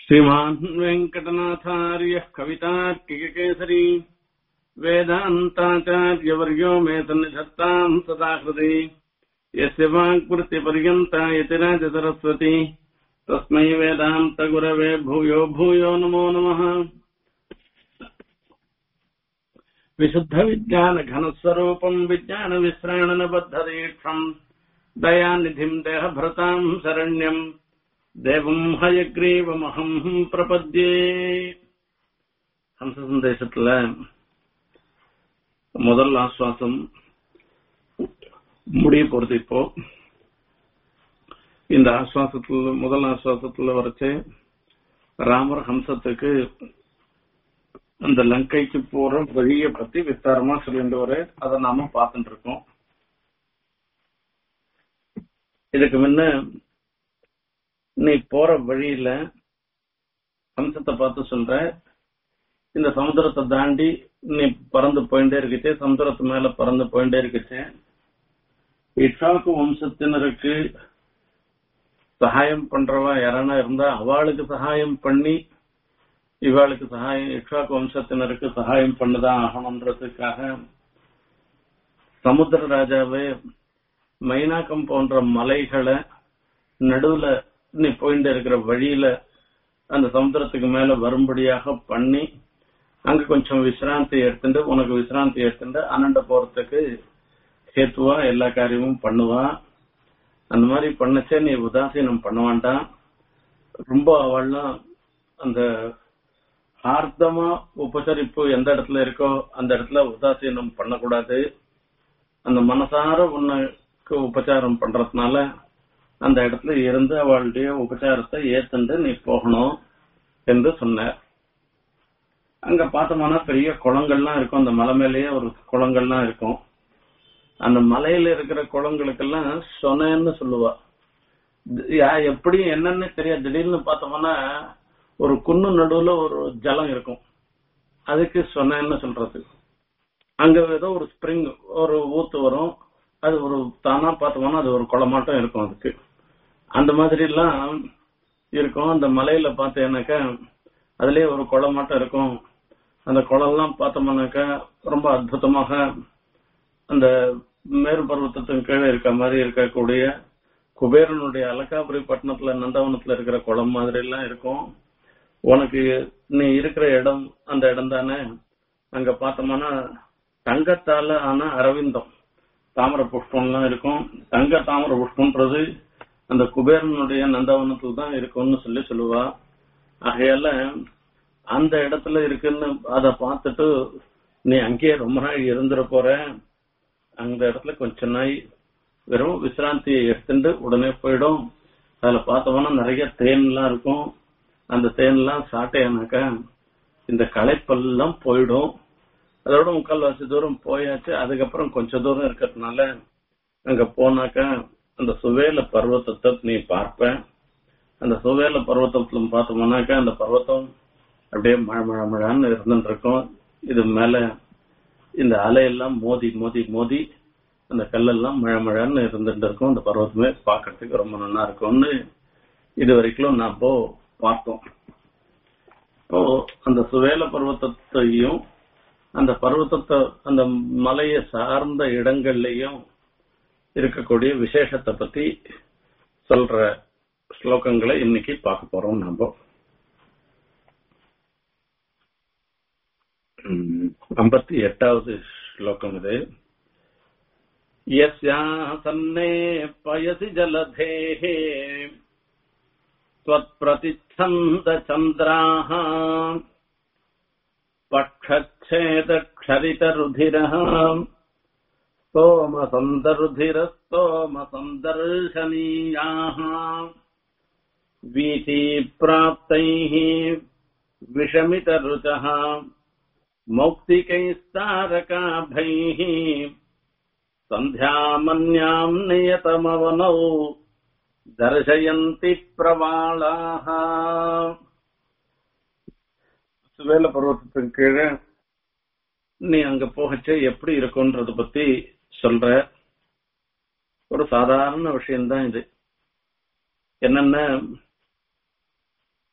श्रीमान् वेङ्कटनाथार्यः कवितार्किककेसरी वेदान्ताचार्यवर्यो मे सन्निधत्ताम् सदा हृदि यस्य वाक्कृत्यपर्यन्ता यतिराज सरस्वती तस्मै वेदान्तगुरवे भूयो भूयो नमो नमः विशुद्धविज्ञानघनस्वरूपम् विज्ञानविश्राणनबद्धदीक्षम् दयानिधिम् देहभृताम् शरण्यम् தேவம் ஹயக்ரீவமகம் பிரபத்யே ஹம்ச சந்தேசத்துல முதல் ஆஸ்வாசம் முடிய போறது இப்போ இந்த ஆஸ்வாசத்துல முதல் ஆஸ்வாசத்துல வரைச்சு ராமர் ஹம்சத்துக்கு அந்த லங்கைக்கு போற வழியை பத்தி விஸ்தாரமா சொல்லிட்டு வர அதை நாம பார்த்துட்டு இருக்கோம் இதுக்கு முன்ன நீ போற வழியில ஹம்சத்தை பார்த்து சொல்ற இந்த சமுத்திரத்தை தாண்டி நீ பறந்து போயிட்டே இருக்குச்சு சமுத்திரத்து மேல பறந்து போயிட்டே இருக்குச்சு இட்சாக்கு வம்சத்தினருக்கு சகாயம் பண்றவா யாரானா இருந்தா அவளுக்கு சகாயம் பண்ணி இவாளுக்கு சகாயம் இட்சாக்கு வம்சத்தினருக்கு சகாயம் பண்ணதான் ஆகணுன்றதுக்காக சமுத்திர ராஜாவே மைனாக்கம் போன்ற மலைகளை நடுவுல நீ போயிட்டு இருக்கிற வழியில அந்த சமுத்திரத்துக்கு மேல வரும்படியாக பண்ணி அங்க கொஞ்சம் விசிராந்தி எடுத்துட்டு உனக்கு விசிராந்தி எடுத்துட்டு அனண்ட போறதுக்கு ஹேத்துவா எல்லா காரியமும் பண்ணுவா அந்த மாதிரி பண்ணச்சே நீ உதாசீனம் பண்ண வேண்டாம் ரொம்ப அவள்லாம் அந்த ஆர்த்தமா உபசரிப்பு எந்த இடத்துல இருக்கோ அந்த இடத்துல உதாசீனம் பண்ணக்கூடாது அந்த மனசார உனக்கு உபச்சாரம் பண்றதுனால அந்த இடத்துல இருந்து அவளுடைய உபச்சாரத்தை ஏத்துண்டு நீ போகணும் என்று சொன்னார் அங்க பார்த்தோம்னா பெரிய குளங்கள்லாம் இருக்கும் அந்த மலை மேலேயே ஒரு குளங்கள்லாம் இருக்கும் அந்த மலையில இருக்கிற குளங்களுக்கெல்லாம் சொனன்னு சொல்லுவா எப்படி என்னன்னு தெரியாது திடீர்னு பார்த்தோம்னா ஒரு குன்னு நடுவுல ஒரு ஜலம் இருக்கும் அதுக்கு சொனன்னு சொல்றது அங்க ஏதோ ஒரு ஸ்ப்ரிங் ஒரு ஊத்து வரும் அது ஒரு தானா பார்த்தோம்னா அது ஒரு குளமாட்டம் இருக்கும் அதுக்கு அந்த மாதிரி எல்லாம் இருக்கும் அந்த மலையில பார்த்தேன்னாக்கா அதுலயே ஒரு குளமாட்டம் இருக்கும் அந்த குளம்லாம் பார்த்தோம்னாக்கா ரொம்ப அற்புதமாக அந்த மேரு பர்வத்தத்தின் கீழே இருக்க மாதிரி இருக்கக்கூடிய குபேரனுடைய அலக்காபுரி பட்டணத்துல நந்தவனத்துல இருக்கிற குளம் மாதிரி எல்லாம் இருக்கும் உனக்கு நீ இருக்கிற இடம் அந்த இடம் தானே அங்க பார்த்தோம்னா தங்கத்தால ஆன அரவிந்தம் தாமர புஷ்பம்லாம் இருக்கும் தங்க தாமர புஷ்பம்ன்றது அந்த குபேரனுடைய நந்தவனத்துல தான் இருக்கும்னு சொல்லி சொல்லுவா ஆகையால அந்த இடத்துல இருக்குன்னு அத பார்த்துட்டு நீ அங்கேயே ரொம்ப நாள் இருந்துட போற அந்த இடத்துல கொஞ்ச நாள் வெறும் விசிராந்தியை எடுத்துட்டு உடனே போயிடும் அதுல பார்த்தோம்னா நிறைய தேன் எல்லாம் இருக்கும் அந்த தேன் எல்லாம் சாட்டையானாக்கா இந்த களைப்பெல்லாம் போயிடும் அதோட முக்கால்வாசி தூரம் போயாச்சு அதுக்கப்புறம் கொஞ்ச தூரம் இருக்கிறதுனால அங்க போனாக்கா அந்த சுவேல பர்வத்தத்தை நீ பார்ப்ப அந்த சுவேல பர்வத்தத்துல பார்த்தோம்னாக்கா அந்த பர்வத்தம் அப்படியே மழை மழை மழான்னு இருந்துட்டு இருக்கும் இது மேல இந்த அலையெல்லாம் மோதி மோதி மோதி அந்த கல்லெல்லாம் மழை மழைன்னு இருந்துட்டு இருக்கும் அந்த பர்வத்தமே பார்க்கறதுக்கு ரொம்ப நல்லா இருக்கும்னு இது வரைக்கும் நான் போ பார்த்தோம் இப்போ அந்த சுவேல பர்வத்தத்தையும் அந்த பர்வத்தத்தை அந்த மலையை சார்ந்த இடங்கள்லயும் இருக்கக்கூடிய விசேஷத்தை பத்தி சொல்ற ஸ்லோகங்களை இன்னைக்கு பார்க்க போறோம் நாம ஐம்பத்தி எட்டாவது ஸ்லோகம் இது யஸ்யாசன்னே பயசி ஜலதேः त्वत्प्रतिच्छन्दचन्द्राः पक्षच्छेदक्षरितरुधिरः स्तोमसन्दरुधिरस्तोमसन्दर्शनीयाः वीथीप्राप्तैः विषमितरुचः मौक्तिकैस्तारकाभैः सन्ध्यामन्याम् नियतमवनौ दर्शयन्ति प्रवालाः சுவேல பர்வத்தத்தின் கீழே நீ அங்க போகச்சே எப்படி இருக்கும்ன்றத பத்தி சொல்ற ஒரு சாதாரண விஷயம்தான் இது என்னன்னா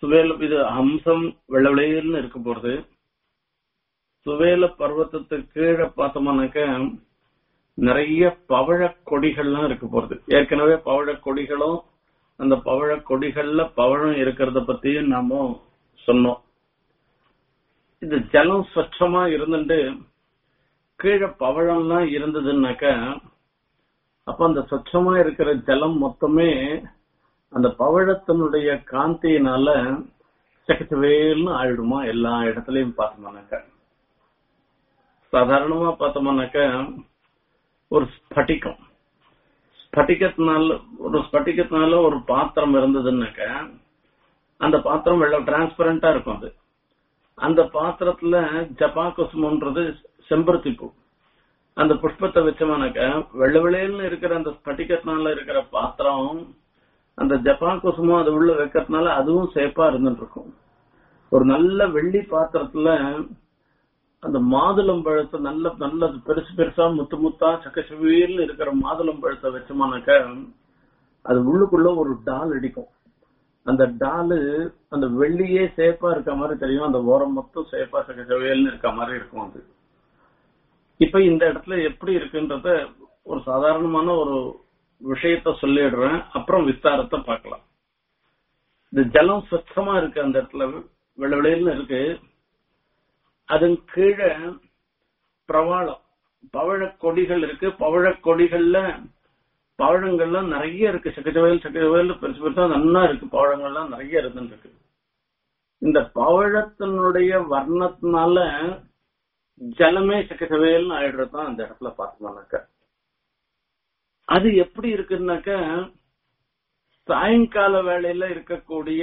சுவேல இது ஹம்சம் வெள்ளவெளியல்னு இருக்க போறது சுவேல பர்வத்தத்துக்கு கீழே பார்த்தோம்னாக்க நிறைய பவழ கொடிகள்லாம் இருக்க போறது ஏற்கனவே பவழ கொடிகளும் அந்த பவழ கொடிகள்ல பவழம் இருக்கிறத பத்தியும் நாம சொன்னோம் இது ஜலம் ஸ்வச்சமா இருந்துட்டு கீழே பவழம்லாம் இருந்ததுன்னாக்க அப்ப அந்த ஸ்வச்சமா இருக்கிற ஜலம் மொத்தமே அந்த பவழத்தினுடைய காந்தியினால சக்கச்சவேல்னு ஆயிடுமா எல்லா இடத்துலயும் பார்த்தோம்னாக்க சாதாரணமா பார்த்தோம்னாக்க ஒரு ஸ்பட்டிகம் ஸ்பட்டிகத்தினால ஒரு ஸ்பட்டிகத்தினால ஒரு பாத்திரம் இருந்ததுன்னாக்க அந்த பாத்திரம் வெள்ள டிரான்ஸ்பரண்டா இருக்கும் அது அந்த பாத்திரத்துல ஜப்பா குசுமன்றது செம்பருத்தி பூ அந்த புஷ்பத்தை வச்சோம்னாக்க வெள்ள வெள்ளையல்னு இருக்கிற அந்த ஸ்பட்டிகத்தினால இருக்கிற பாத்திரம் அந்த ஜப்பா குசுமம் அது உள்ள வைக்கிறதுனால அதுவும் சேஃபா இருந்துட்டு இருக்கும் ஒரு நல்ல வெள்ளி பாத்திரத்துல அந்த மாதுளம்பழத்தை நல்ல நல்ல பெருசு பெருசா முத்து முத்தா சக்கச்சவியில் இருக்கிற மாதுளம்பழத்தை வச்சோம்னாக்க அது உள்ளுக்குள்ள ஒரு டால் அடிக்கும் அந்த டாலு அந்த வெள்ளியே சேஃபா இருக்க மாதிரி தெரியும் அந்த ஓரம் மொத்தம் சேஃபா சக்கச்சவியல்னு இருக்க மாதிரி இருக்கும் அது இப்ப இந்த இடத்துல எப்படி இருக்குன்றத ஒரு சாதாரணமான ஒரு விஷயத்த சொல்லிடுறேன் அப்புறம் விஸ்தாரத்தை பார்க்கலாம் இந்த ஜலம் சுத்தமா இருக்கு அந்த இடத்துல வெள்ள வெளியில இருக்கு அதன் கீழே பிரவாளம் பவழ கொடிகள் இருக்கு பவழ கொடிகள்ல பவழங்கள்லாம் நிறைய இருக்கு சக்கச்சவயல் சக்கச்சவயல் பெருசு பெருசா நல்லா இருக்கு பவழங்கள்லாம் நிறைய இருந்துட்டு இருக்கு இந்த பவழத்தினுடைய வர்ணத்தினால ஜலமே சக்கச்சவயல்னு ஆயிடுறதுதான் அந்த இடத்துல பார்த்தோம்னாக்க அது எப்படி இருக்குன்னாக்க சாயங்கால வேளையில இருக்கக்கூடிய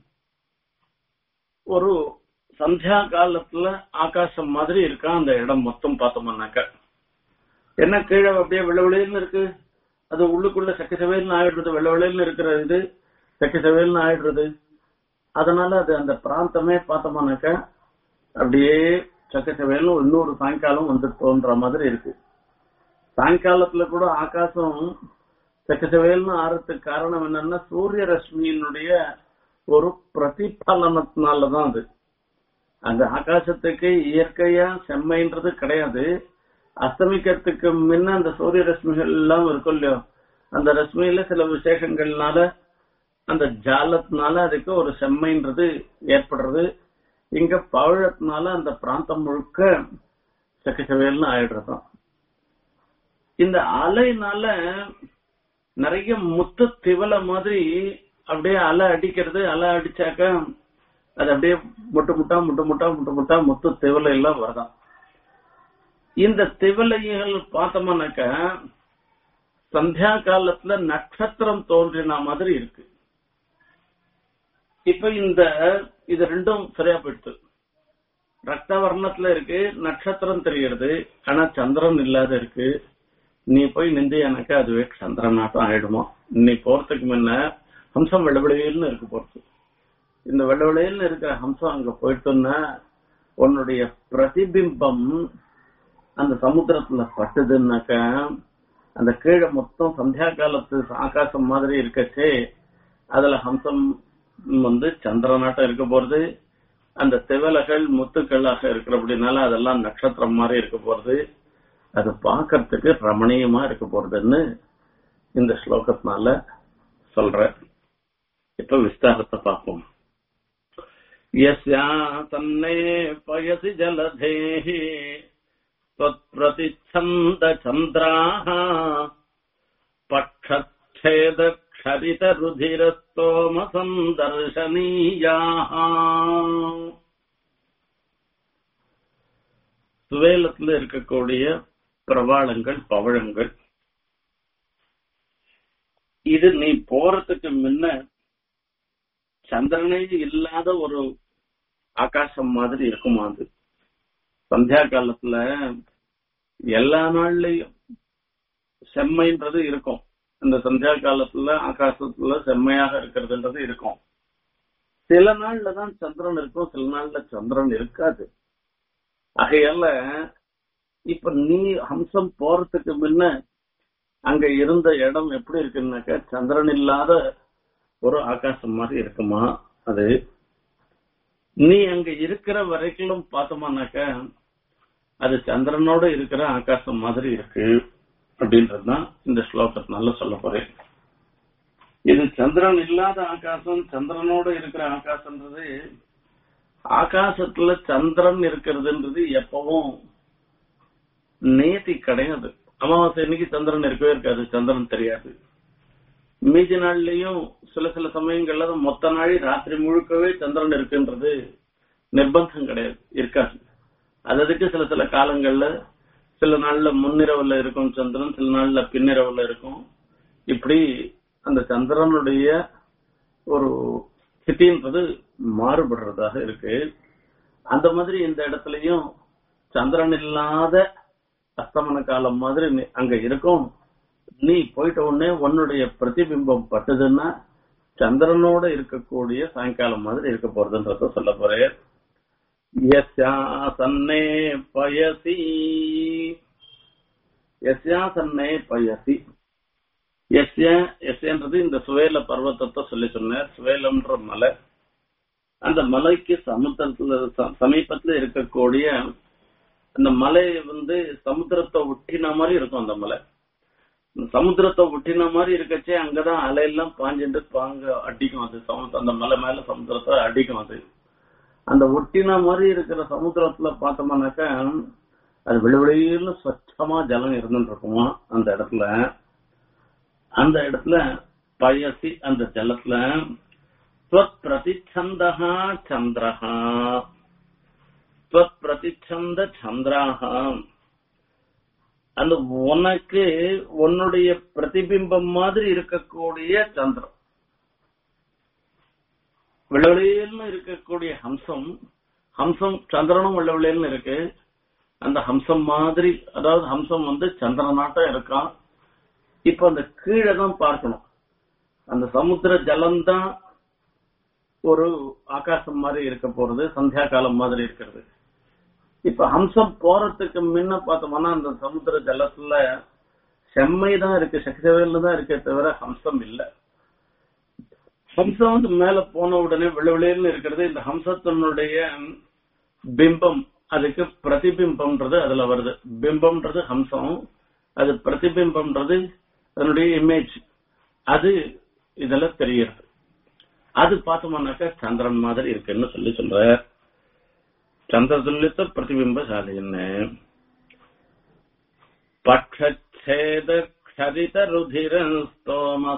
ஒரு சந்தியா காலத்துல ஆகாசம் மாதிரி இருக்கா அந்த இடம் மொத்தம் பார்த்தோம்னாக்க என்ன கீழே அப்படியே வெள்ள வெளியில இருக்கு அது உள்ளுக்குள்ள சக்க செவேல்னு ஆயிடுறது வெள்ள வெளியில இருக்கிற இது சக்க செவேல்னு ஆயிடுறது அதனால அது அந்த பிராந்தமே பார்த்தோம்னாக்க அப்படியே சக்க செவேல்னு இன்னொரு சாயங்காலம் வந்து தோன்ற மாதிரி இருக்கு சாயங்காலத்துல கூட ஆகாசம் சக்கச்சவேல்னு ஆறதுக்கு காரணம் என்னன்னா சூரிய ரஷ்மியினுடைய ஒரு பிரதிபலனத்தினாலதான் அது அந்த ஆகாசத்துக்கு இயற்கையா செம்மைன்றது கிடையாது அஸ்தமிக்கிறதுக்கு முன்ன அந்த சூரிய ரஷ்மிகள் எல்லாம் இருக்கும் இல்லையோ அந்த ரஷ்மியில சில விசேஷங்கள்னால அந்த ஜாலத்தினால அதுக்கு ஒரு செம்மைன்றது ஏற்படுறது இங்க பவழத்தினால அந்த பிராந்தம் முழுக்க சக்கச்சவேல்னு ஆயிடுறதும் இந்த அலைனால நிறைய முத்து திவலை மாதிரி அப்படியே அலை அடிக்கிறது அலை அடிச்சாக்க அது அப்படியே முட்டு முட்டா முட்டு முட்டா முட்டு முட்டா முத்து திவலை எல்லாம் வருதான் இந்த திவலைகள் பார்த்தோம்னாக்க சந்தியா காலத்துல நட்சத்திரம் தோன்றின மாதிரி இருக்கு இப்ப இந்த இது ரெண்டும் சரியா போயிடுது ரத்த வர்ணத்துல இருக்கு நட்சத்திரம் தெரிகிறது ஆனா சந்திரன் இல்லாத இருக்கு நீ போய் நிந்தியானாக்கா அதுவே சந்திரநாட்டம் ஆயிடுமா நீ போறதுக்கு முன்ன ஹம்சம் வெள்ளவெளியில்னு இருக்கு போறது இந்த வெள்ளவெளியில்னு இருக்கிற ஹம்சம் அங்க போயிட்டோம்னா உன்னுடைய பிரதிபிம்பம் அந்த சமுத்திரத்துல பட்டுதுன்னாக்கா அந்த கீழே மொத்தம் சந்தியா காலத்து ஆகாசம் மாதிரி இருக்கச்சே அதுல ஹம்சம் வந்து சந்திரநாட்டம் இருக்க போறது அந்த திவலைகள் முத்துக்களாக இருக்கிறபடினால அதெல்லாம் நட்சத்திரம் மாதிரி இருக்க போறது அது பார்க்கறதுக்கு ரமணீயமா இருக்க போறதுன்னு இந்த ஸ்லோகத்தினால சொல்ற இப்ப விஸ்தாரத்தை பார்ப்போம் யஸ்யா தன்னே பயசி ஜலதேஹி त्वत्प्रतिच्छन्द चन्द्राः पक्षच्छेद क्षरित रुधिरस्तोम सन्दर्शनीयाः சுவேலத்துல இருக்கக்கூடிய பிரபாளங்கள் பவழங்கள் இது நீ போறதுக்கு முன்ன சந்திரனே இல்லாத ஒரு ஆகாசம் மாதிரி இருக்குமா அது சந்தியா காலத்துல எல்லா நாள்லயும் செம்மைன்றது இருக்கும் இந்த சந்தியா காலத்துல ஆகாசத்துல செம்மையாக இருக்கிறதுன்றது இருக்கும் சில நாள்ல தான் சந்திரன் இருக்கும் சில நாள்ல சந்திரன் இருக்காது ஆகையால இப்ப நீ ஹம்சம் போறதுக்கு முன்ன அங்க இருந்த இடம் எப்படி இருக்குன்னாக்கா சந்திரன் இல்லாத ஒரு ஆகாசம் மாதிரி இருக்குமா அது நீ அங்க இருக்கிற வரைக்கும் பார்த்தோம்னாக்க அது சந்திரனோட இருக்கிற ஆகாசம் மாதிரி இருக்கு அப்படின்றதுதான் இந்த ஸ்லோகத்தினால சொல்ல போறேன் இது சந்திரன் இல்லாத ஆகாசம் சந்திரனோட இருக்கிற ஆகாசம்ன்றது ஆகாசத்துல சந்திரன் இருக்கிறதுன்றது எப்பவும் நேத்தி கிடையாது அமாவாசை இன்னைக்கு சந்திரன் இருக்கவே இருக்காது சந்திரன் தெரியாது மீதி நாள்லயும் சில சில சமயங்கள்ல மொத்த நாள் ராத்திரி முழுக்கவே சந்திரன் இருக்குன்றது நிர்பந்தம் கிடையாது இருக்காது அது அதுக்கு சில சில காலங்கள்ல சில நாள்ல முன்னிரவுல இருக்கும் சந்திரன் சில நாள்ல பின்னிரவுல இருக்கும் இப்படி அந்த சந்திரனுடைய ஒரு ஸ்திதின்றது மாறுபடுறதாக இருக்கு அந்த மாதிரி இந்த இடத்துலயும் சந்திரன் இல்லாத அஸ்தமன காலம் மாதிரி நீ அங்க இருக்கும் நீ போயிட்ட உடனே உன்னுடைய பிரதிபிம்பம் பட்டுதுன்னா சந்திரனோட இருக்கக்கூடிய சாயங்காலம் மாதிரி இருக்க போறதுன்றத சொல்ல போறேன் யஸ்யாசன்னே பயசி யஸ்யாசன்னே பயசி எஸ்ய எஸ்யன்றது இந்த சுவேல பர்வத்தத்தை சொல்லி சொன்னார் சுவேலம்ன்ற மலை அந்த மலைக்கு சமுத்திரத்துல ச- சமீபத்துல இருக்கக்கூடிய அந்த மலை வந்து சமுத்திரத்தை ஒட்டின மாதிரி இருக்கும் அந்த மலை சமுத்திரத்தை ஒட்டின மாதிரி இருக்கச்சே அங்கதான் அலையெல்லாம் பாஞ்சுட்டு பாங்க அடிக்கும் அது சமுத்திரம் அந்த மலை மேல சமுத்திரத்தை அடிக்கும் அது அந்த ஒட்டின மாதிரி இருக்கிற சமுத்திரத்துல பார்த்தோம்னாக்கா அது வெளிவெளியில ஸ்வச்சமா ஜலம் இருந்துட்டு இருக்குமா அந்த இடத்துல அந்த இடத்துல பயசி அந்த ஜலத்துல பிரதிச்சந்தா சந்திரஹா பிரதிச்சந்த சந்திராஹா அந்த உனக்கு உன்னுடைய பிரதிபிம்பம் மாதிரி இருக்கக்கூடிய சந்திரன் வெள்ளவெளியில்னு இருக்கக்கூடிய ஹம்சம் ஹம்சம் சந்திரனும் வெள்ளவெளியில்னு இருக்கு அந்த ஹம்சம் மாதிரி அதாவது ஹம்சம் வந்து சந்திரனாட்டம் இருக்கான் இப்ப அந்த கீழே தான் பார்க்கணும் அந்த சமுத்திர ஜலம்தான் ஒரு ஆகாசம் மாதிரி இருக்க போறது சந்தியா காலம் மாதிரி இருக்கிறது இப்ப ஹம்சம் போறதுக்கு முன்ன பார்த்தோம்னா அந்த சமுத்திர ஜலத்துல செம்மை தான் இருக்கு சக்திவேல தான் இருக்கே தவிர ஹம்சம் இல்ல ஹம்சம் வந்து மேல போன உடனே விளைவிளையல்னு இருக்கிறது இந்த ஹம்சத்தினுடைய பிம்பம் அதுக்கு பிரதிபிம்பம்ன்றது அதுல வருது பிம்பம்ன்றது ஹம்சம் அது பிரதிபிம்பம்ன்றது அதனுடைய இமேஜ் அது இதுல தெரியுது அது பார்த்தோம்னாக்கா சந்திரன் மாதிரி இருக்குன்னு சொல்லி சொல்ற சந்திரதுல்லித்த பிரதிபிம்பசாலின்னு பட்சேத க்ஷரித ருதிர ஸ்தோம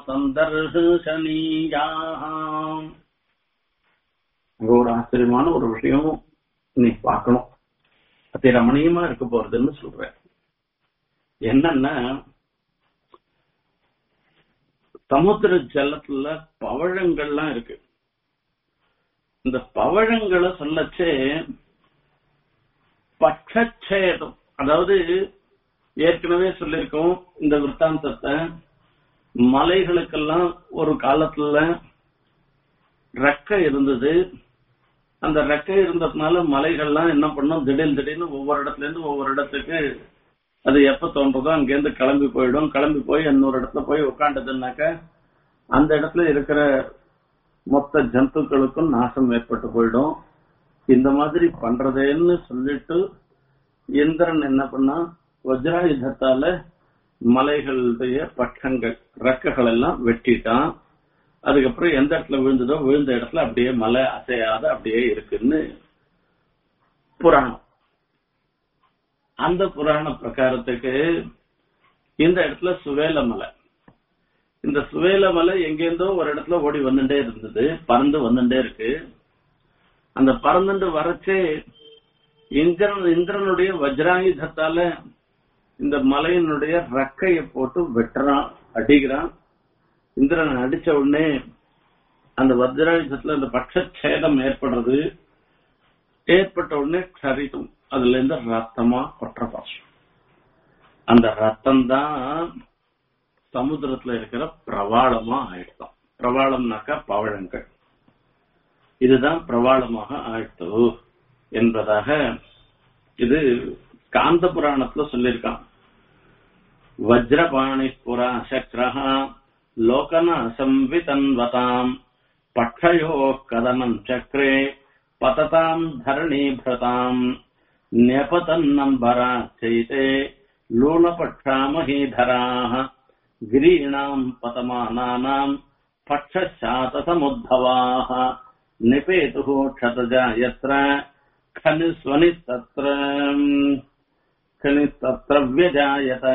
சந்தர்ஷனீயாம் அங்க ஒரு ஆச்சரியமான ஒரு விஷயம் நீ பார்க்கணும் அதி ரமணீயமா இருக்க போறதுன்னு சொல்றேன் என்னன்னா சமுத்திர ஜலத்துல பவழங்கள்லாம் இருக்கு இந்த பவழங்களை சொல்லச்சே பட்சேதம் அதாவது ஏற்கனவே சொல்லியிருக்கோம் இந்த விற்த்தாந்தத்தை மலைகளுக்கெல்லாம் ஒரு காலத்துல ரெக்கை இருந்தது அந்த ரெக்கை இருந்ததுனால மலைகள்லாம் என்ன பண்ணும் திடீர் திடீர்னு ஒவ்வொரு இடத்துல இருந்து ஒவ்வொரு இடத்துக்கு அது எப்ப தோன்றதோ அங்கேருந்து கிளம்பி போயிடும் கிளம்பி போய் இன்னொரு இடத்துல போய் உட்காண்டதுனாக்க அந்த இடத்துல இருக்கிற மொத்த ஜந்துக்களுக்கும் நாசம் ஏற்பட்டு போயிடும் இந்த மாதிரி பண்றதேன்னு சொல்லிட்டு இந்திரன் என்ன பண்ணா வஜ்ராயுதத்தால மலைகளுடைய பட்டங்கள் ரெக்கைகள் எல்லாம் வெட்டிட்டான் அதுக்கப்புறம் எந்த இடத்துல விழுந்ததோ விழுந்த இடத்துல அப்படியே மலை அசையாத அப்படியே இருக்குன்னு புராணம் அந்த புராண பிரகாரத்துக்கு இந்த இடத்துல சுவேல மலை இந்த சுவேல மலை எங்கேருந்தோ ஒரு இடத்துல ஓடி வந்துட்டே இருந்தது பறந்து வந்துட்டே இருக்கு அந்த பறந்துட்டு வரச்சே இந்திரன் இந்திரனுடைய வஜ்ராயுதத்தால இந்த மலையினுடைய ரெக்கைய போட்டு வெட்டுறான் அடிக்கிறான் இந்திரன் அடிச்ச உடனே அந்த வஜ்ராயுதத்துல அந்த பட்சச்சேதம் ஏற்படுறது ஏற்பட்ட உடனே சரிதும் அதுல இருந்து ரத்தமா கொட்டுறப்பாச்சு அந்த ரத்தம் தான் சமுத்திரத்துல இருக்கிற பிரவாளமா ஆயிடுதான் பிரவாளம்னாக்கா பவழங்கள் இதுதான் பிரவாளமாக ஆயிடுத்து என்பதாக இது காந்த புராணத்துல சொல்லியிருக்கான் வஜ்ரபாணி புரா சக்ரஹா லோகன சம்விதன்வதாம் பட்சயோ கதனம் சக்ரே பததாம் தரணீபிரதாம் நெபதன்னம்பரா செய்தே லூணபட்சாமஹீதராः गिरीणाम् पतमानानाम् पक्षशातसमुद्भवाः निपेतुः क्षतजा यत्र खनिस्वनिस्तत्र खनिस्तत्र व्यजायत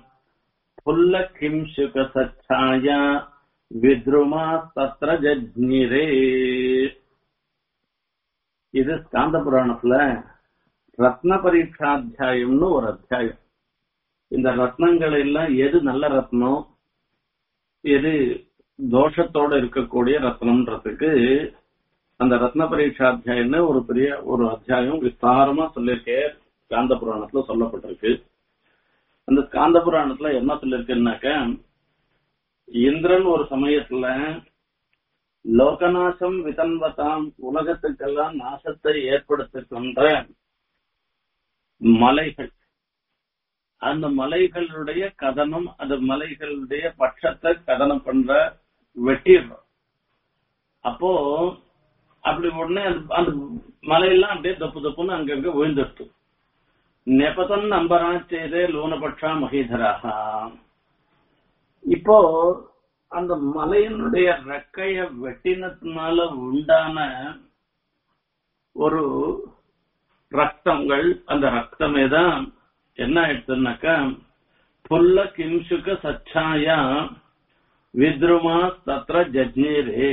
पुल्लकिंशुकसच्छाय विद्रुमास्तत्र जज्ञिरे இது ஸ்காந்த புராணத்துல ரத்ன பரீட்சாத்தியாயம்னு ஒரு அத்தியாயம் இந்த ரத்னங்கள் எல்லாம் எது நல்ல ரத்னம் எது தோஷத்தோட இருக்கக்கூடிய ரத்னம்ன்றதுக்கு அந்த ரத்ன பரீட்சாத்தியாயம்னு ஒரு பெரிய ஒரு அத்தியாயம் விஸ்தாரமா சொல்லியிருக்கேன் ஸ்காந்த புராணத்துல சொல்லப்பட்டிருக்கு அந்த ஸ்காந்த புராணத்துல என்ன சொல்லிருக்குன்னாக்க இந்திரன் ஒரு சமயத்துல லோகநாசம் விதன்வதாம் உலகத்துக்கெல்லாம் நாசத்தை ஏற்படுத்துகின்ற மலைகள் அந்த மலைகளுடைய கதனம் அந்த மலைகளுடைய பட்சத்தை கதனம் பண்ற வெட்டிடுறோம் அப்போ அப்படி உடனே அந்த- அந்த மலையெல்லாம் அப்படியே தப்பு தப்புன்னு அங்கங்க விழுந்துடுத்து நெபதன் நம்பரா செய்தே லூனபட்சா மகிதராக இப்போ அந்த மலையினுடைய ரெக்கைய வெட்டினதுனால உண்டான ஒரு ரத்தங்கள் அந்த ரத்தமே தான் என்ன ஆயிடுச்சுனாக்கா புல்ல கிம்சுக சச்சாயா வித்ருமா தத்ர ஜஜ்னீரே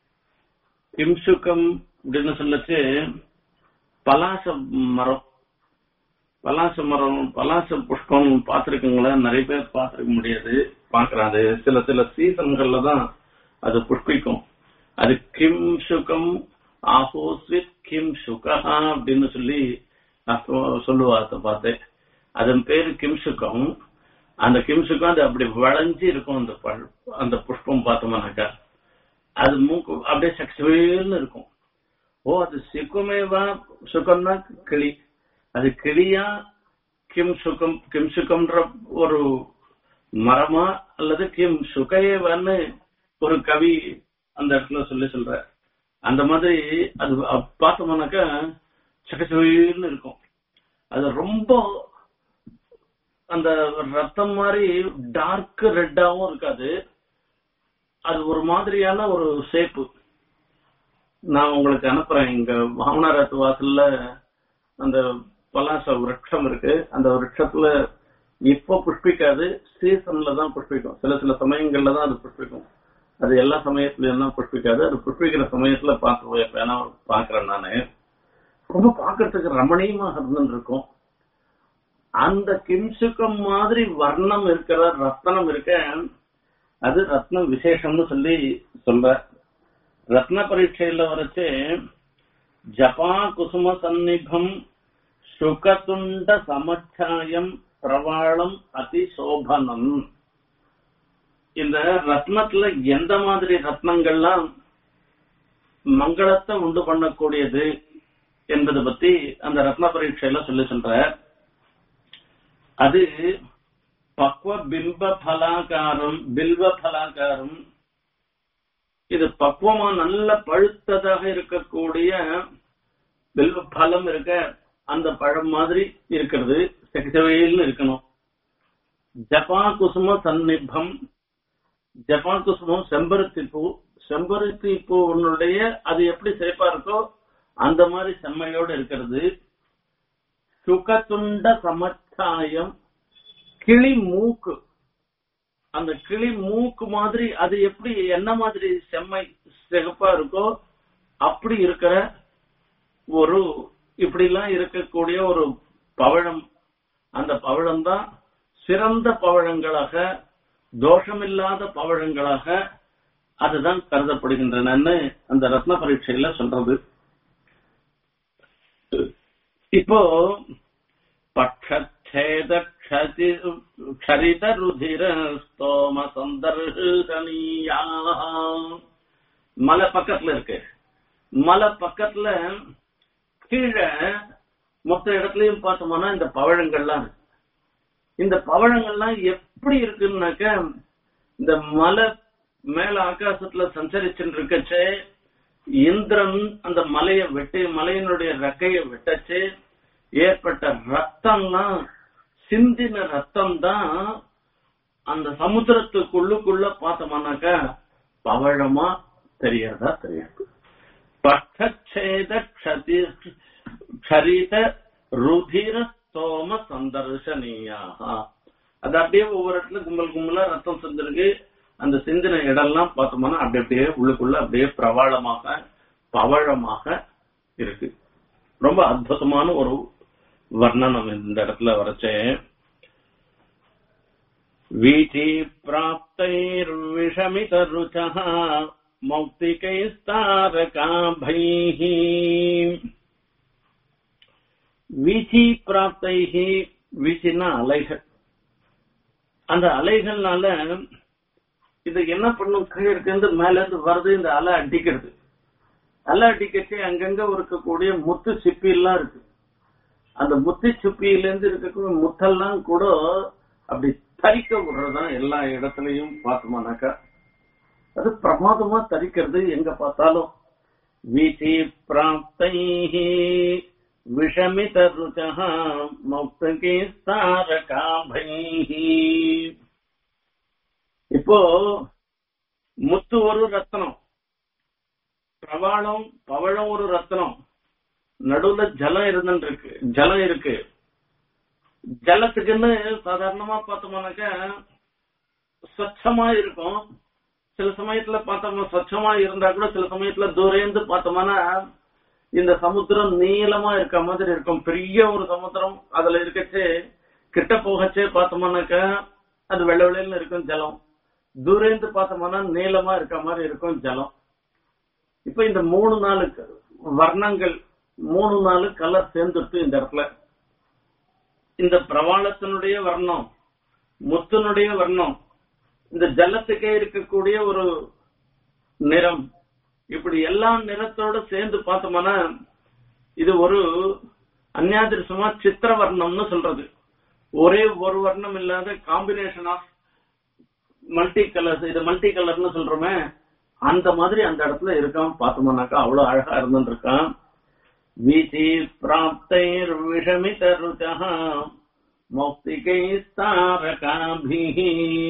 கிம்சுகம் அப்படின்னு சொல்லச்சு பலாச மரம் பலாச மரம் பலாச புஷ்பம் பார்த்திருக்கீங்களா நிறைய பேர் பார்த்திருக்க முடியாது பாக்குறாது சில சில சீசன்கள்ல தான் அது புஷ்பிக்கும் அது கிம் சுகம் ஆஹோஸ்வித் கிம் சுகஹா அப்படின்னு சொல்லி நான் சொ- சொல்லுவா அதை பார்த்தேன் அதன் பேரு கிம்சுகம் அந்த கிம்சுகம் அது அப்படி வளைஞ்சு இருக்கும் அந்த பழ- அந்த புஷ்பம் பார்த்தோம்னாக்கா அது மூக்கு அப்படியே சக்திவேல்னு இருக்கும் ஓ அது சிக்குமேவா சுகம்னா கிளி அது கிளியா கிம் சுகம் கிம் சுகம்ன்ற ஒரு மரமா அல்லது கிம் சுகையவன்னு ஒரு கவி அந்த இடத்துல சொல்லி சொல்ற அந்த மாதிரி அது அ- பார்த்தோம்னாக்கா சகச்சுன்னு இருக்கும் அது ரொம்ப அந்த ரத்தம் மாதிரி டார்க் ரெட்டாவும் இருக்காது அது ஒரு மாதிரியான ஒரு ஷேப்பு நான் உங்களுக்கு அனுப்புறேன் இங்க வாமனாரத்து வாசல்ல அந்த பலாச விருட்சம் இருக்கு அந்த விருட்சத்துல இப்ப புஷ்பிக்காது சீசன்ல தான் புஷ்பிக்கும் சில சில சமயங்கள்ல தான் அது புஷ்பிக்கும் அது எல்லா சமயத்துலயும் தான் புஷ்பிக்காது அது புஷ்பிக்கிற சமயத்துல பார்த்து வேணா பாக்குறேன் நானு ரொம்ப பார்க்கறதுக்கு ரமணீயமாக இருந்துன்னு இருக்கும் அந்த கிம்சுக்கம் மாதிரி வர்ணம் இருக்கிற ரத்னம் இருக்க அது ரத்னம் விசேஷம்னு சொல்லி சொல்ற ரத்ன பரீட்சையில வரைச்சு ஜபா குசும சந்நிபம் சுகதுண்ட சமச்சாயம் பிரவாளம் அதிசோபனம் இந்த ரத்னத்துல எந்த மாதிரி ரத்னங்கள்லாம் மங்களத்தை உண்டு பண்ணக்கூடியது என்பதை பத்தி அந்த ரத்ன பரீட்சையில சொல்லி சொல்ற அது பக்வ பிம்ப பலாகாரம் பில்வ பலாகாரம் இது பக்குவமா நல்ல பழுத்ததாக இருக்கக்கூடிய பில்வ பழம் இருக்க அந்த பழம் மாதிரி இருக்கிறது செகச்சவையில் இருக்கணும் ஜபா குசும சந்நிபம் ஜபா குசுமம் செம்பருத்தி பூ செம்பருத்தி பூனுடைய அது எப்படி சிறப்பா இருக்கோ அந்த மாதிரி செம்மையோடு இருக்கிறது சுகத்துண்ட சமச்சாயம் கிளி மூக்கு அந்த கிளி மூக்கு மாதிரி அது எப்படி என்ன மாதிரி செம்மை சிகப்பா இருக்கோ அப்படி இருக்கிற ஒரு இப்படி எல்லாம் இருக்கக்கூடிய ஒரு பவழம் அந்த பவழம் தான் சிறந்த பவழங்களாக தோஷமில்லாத பவழங்களாக அதுதான் கருதப்படுகின்றனன்னு அந்த ரத்ன பரீட்சையில சொல்றது இப்போ பட்சேத க்ஷரித ருதிர ஸ்தோம சந்தர்ஷனீயா மலை பக்கத்துல இருக்கு மலை பக்கத்துல கீழே மொத்த இடத்துலயும் பார்த்தோம்னா இந்த பவழங்கள்லாம் இருக்கு இந்த பவழங்கள்லாம் எப்படி இருக்குன்னாக்க இந்த மலை மேல ஆகாசத்துல சஞ்சரிச்சுட்டு இருக்கச்சே இந்திரன் அந்த மலையை வெட்டி மலையினுடைய ரெக்கையை வெட்டச்சு ஏற்பட்ட ரத்தம்லாம் சிந்தின ரத்தம் தான் அந்த சமுத்திரத்துக்குள்ளுக்குள்ள பார்த்தோம்னாக்க பவழமா தெரியறதா தெரியாது பட்டச்சேத க்ஷதி க்ஷரித ருதிர ஸ்தோம சந்தர்சனியாக அது அப்படியே ஒவ்வொரு இடத்துல கும்பல் கும்பலா ரத்தம் சிந்திருக்கு அந்த சிந்தின இடம்லாம் பார்த்தோம்னா அப்படி அப்படியே உள்ளுக்குள்ள அப்படியே பிரவாளமாக பவழமாக இருக்கு ரொம்ப அற்புதமான ஒரு வர்ணனம் இந்த இடத்துல வரைச்சே வீதி பிராப்தைர்விஷமிதருச்சः மௌக்திகைஸ்தாரகாபைः வீசி பிராப்தைஹி வீசினா அலைகள் அந்த அலைகள்னால இது என்ன பண்ணும் கீழே இருந்து மேல இருந்து வருது இந்த அலை அடிக்கிறது அலை அடிக்கச்சு அங்கங்க இருக்கக்கூடிய முத்து சிப்பி எல்லாம் இருக்கு அந்த முத்து சிப்பியில இருந்து இருக்கக்கூடிய முத்தெல்லாம் கூட அப்படி தரிக்க விடுறதுதான் எல்லா இடத்துலயும் பார்த்தோம்னாக்கா அது பிரமாதமா தரிக்கிறது எங்க பார்த்தாலும் வீசி பிராப்தைஹி விஷமித ருச்சः மௌக்தகேஸ்தாரகாபைஹி இப்போ முத்து ஒரு ரத்னம் பிரவாளம் பவழம் ஒரு ரத்னம் நடுவுல ஜலம் இருந்துட்டு இருக்கு ஜலம் இருக்கு ஜலத்துக்குன்னு சாதாரணமா பார்த்தோம்னாக்கா ஸ்வச்சமா இருக்கும் சில சமயத்துல பார்த்தோம்னா ஸ்வச்சமா இருந்தா கூட சில சமயத்துல தூரேந்து பார்த்தோம்னா இந்த சமுத்திரம் நீளமா இருக்க மாதிரி இருக்கும் பெரிய ஒரு சமுத்திரம் அதுல இருக்கச்சே கிட்ட போகச்சே பார்த்தோம்னாக்கா அது வெள்ளை வெள்ளையில இருக்கும் ஜலம் தூரேந்து பார்த்தோம்னா நீளமா இருக்க மாதிரி இருக்கும் ஜலம் இப்ப இந்த மூணு நாலு வர்ணங்கள் மூணு நாலு கலர் சேர்ந்துட்டு இந்த இடத்துல இந்த பிரவாளத்தினுடைய வர்ணம் முத்தினுடைய வர்ணம் இந்த ஜலத்துக்கே இருக்கக்கூடிய ஒரு நிறம் இப்படி எல்லா நிறத்தோட சேர்ந்து பார்த்தோம்னா இது ஒரு அந்நாதிருஷமா சித்திர வர்ணம்னு சொல்றது ஒரே ஒரு வர்ணம் இல்லாத காம்பினேஷன் ஆஃப் மல்டி கலர்ஸ் இது மல்டி கலர்னு சொல்றோமே அந்த மாதிரி அந்த இடத்துல இருக்கான் பார்த்தோம்னாக்கா அவ்வளவு அழகா இருந்துட்டு இருக்கான் வீசி பிராப்தைர் விஷமித ருச்சா மௌக்திகை ஸ்தாரகாபிஹி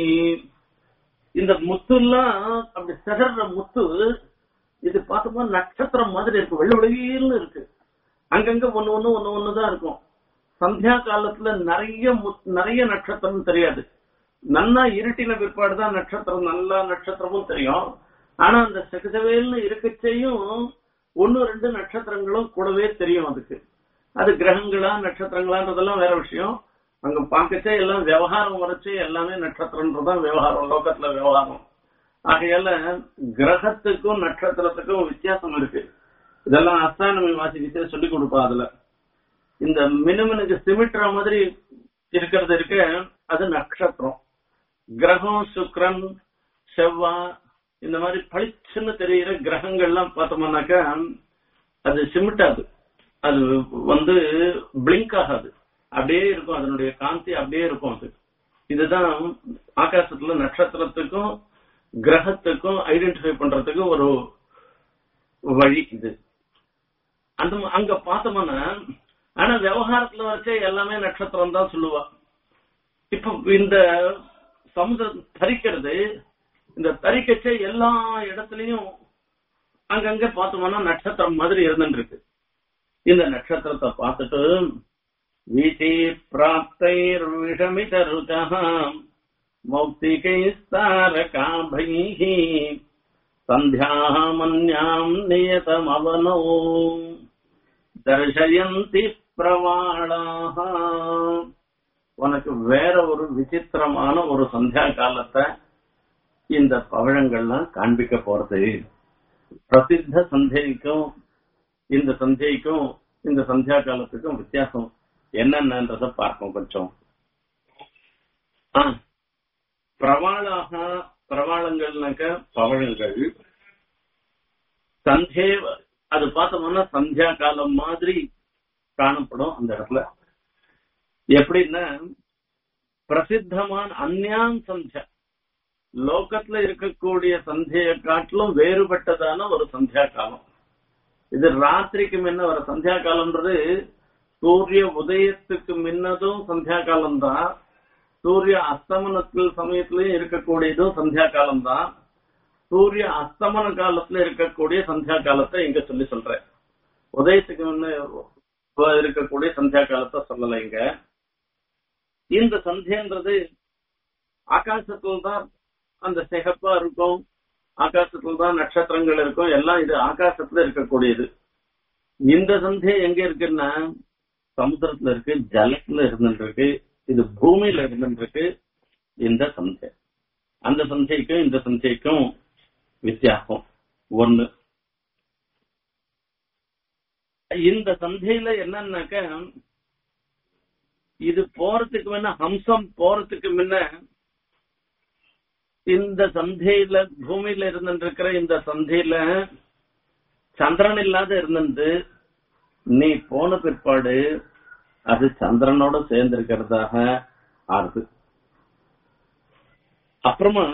இந்த முத்துலாம் அப்படி சிதற முத்து இது பார்த்தோம்னா நட்சத்திரம் மாதிரி இருக்கு வெள்ளை வெளியில்னு இருக்கு அங்கங்க ஒண்ணு ஒண்ணு ஒண்ணு ஒண்ணுதான் இருக்கும் சந்தியா காலத்துல நிறைய முத்- நிறைய நட்சத்திரம் தெரியாது நன்னா இருட்டின பிற்பாடுதான் நட்சத்திரம் நல்லா நட்சத்திரமும் தெரியும் ஆனா அந்த செகசவேல்னு இருக்கச்சையும் ஒன்னு ரெண்டு நட்சத்திரங்களும் கூடவே தெரியும் அதுக்கு அது கிரகங்களா நட்சத்திரங்களான்றதெல்லாம் வேற விஷயம் அங்க பார்க்கச்சே எல்லாம் விவகாரம் வரைச்சு எல்லாமே நட்சத்திரன்றதான் விவகாரம் லோகத்துல விவகாரம் ஆகையால கிரகத்துக்கும் நட்சத்திரத்துக்கும் வித்தியாசம் இருக்கு இதெல்லாம் அஸ்ட்ரானமி வாசிக்கிட்டே சொல்லி கொடுப்பா அதுல இந்த மினுமினுக்கு சிமிட்டுற மாதிரி இருக்கிறது இருக்க அது நட்சத்திரம் கிரகம் சுக்கிரன் செவ்வாய் இந்த மாதிரி பளிச்சுன்னு தெரியிற கிரகங்கள்லாம் பார்த்தோம்னாக்கா அது சிமிட்டாது அது வந்து பிளிங்க் ஆகாது அப்படியே இருக்கும் அதனுடைய காந்தி அப்படியே இருக்கும் அது இதுதான் ஆகாசத்துல நட்சத்திரத்துக்கும் கிரகத்துக்கும் ஐடென்டிஃபை பண்றதுக்கு ஒரு வழி இது அந்த ம- அங்க பார்த்தோம்னா ஆனா விவகாரத்துல வச்சே எல்லாமே நட்சத்திரம் தான் சொல்லுவா இப்ப இந்த சமுதிரம் தரிக்கிறது இந்த தரிக்கச்சே எல்லா இடத்துலயும் அங்கங்க பார்த்தோம்னா நட்சத்திரம் மாதிரி இருந்துட்டு இருக்கு இந்த நட்சத்திரத்தை பார்த்துட்டு வீசி பிராப்தைர் விஷமித ருச்சா மௌக்திகைஸ்தாரகாபைः சந்தியாமன்யாம் நியதமவனோ தர்ஷயந்தி பிரவாளாக உனக்கு வேற ஒரு விசித்திரமான ஒரு சந்தியா காலத்தை இந்த பவழங்கள்லாம் காண்பிக்க போறது பிரசித்த சந்தைக்கும் இந்த சந்தைக்கும் இந்த சந்தியா காலத்துக்கும் வித்தியாசம் என்னென்னன்றத பார்ப்போம் கொஞ்சம் ஆ, பிரவாளாக பிரவாளங்கள்னாக்க பவழங்கள் சந்தே அது பார்த்தோம்னா சந்தியா காலம் மாதிரி காணப்படும் அந்த இடத்துல எப்படின்னா பிரசித்தமான அந்யான் சந்தியா லோகத்துல இருக்கக்கூடிய சந்தியை காட்டிலும் வேறுபட்டதான ஒரு சந்தியா காலம் இது ராத்திரிக்கு முன்ன வர சந்தியா காலம்ன்றது சூரிய உதயத்துக்கு முன்னதும் சந்தியா காலம் தான் சூரிய அஸ்தமனத்தில் சமயத்திலயும் இருக்கக்கூடியதும் சந்தியா காலம் தான் சூரிய அஸ்தமன காலத்துல இருக்கக்கூடிய சந்தியா காலத்தை இங்க சொல்லி சொல்றேன் உதயத்துக்கு முன்ன இருக்கக்கூடிய சந்தியா காலத்தை சொல்லல இங்க இந்த சந்தியன்றது ஆகாசத்துல தான் அந்த சிகப்பா இருக்கும் ஆகாசத்துல தான் நட்சத்திரங்கள் இருக்கும் எல்லாம் இது ஆகாசத்துல இருக்கக்கூடியது இந்த சந்தியா எங்க இருக்குன்னா சமுத்திரத்துல இருக்கு ஜலத்துல இருந்துருக்கு இது பூமியில இருந்துருக்கு இந்த சந்தை அந்த சந்தைக்கும் இந்த சந்தைக்கும் வித்தியாசம் ஒண்ணு இந்த சந்தையில என்னன்னாக்க இது போறதுக்கு முன்ன ஹம்சம் போறதுக்கு முன்ன இந்த சந்தையில பூமியில இருந்துருக்கிற இந்த சந்தையில சந்திரன் இல்லாத இருந்தது நீ போன பிற்பாடு அது சந்திரனோட சேர்ந்து இருக்கிறதாக ஆறுது அப்புறமா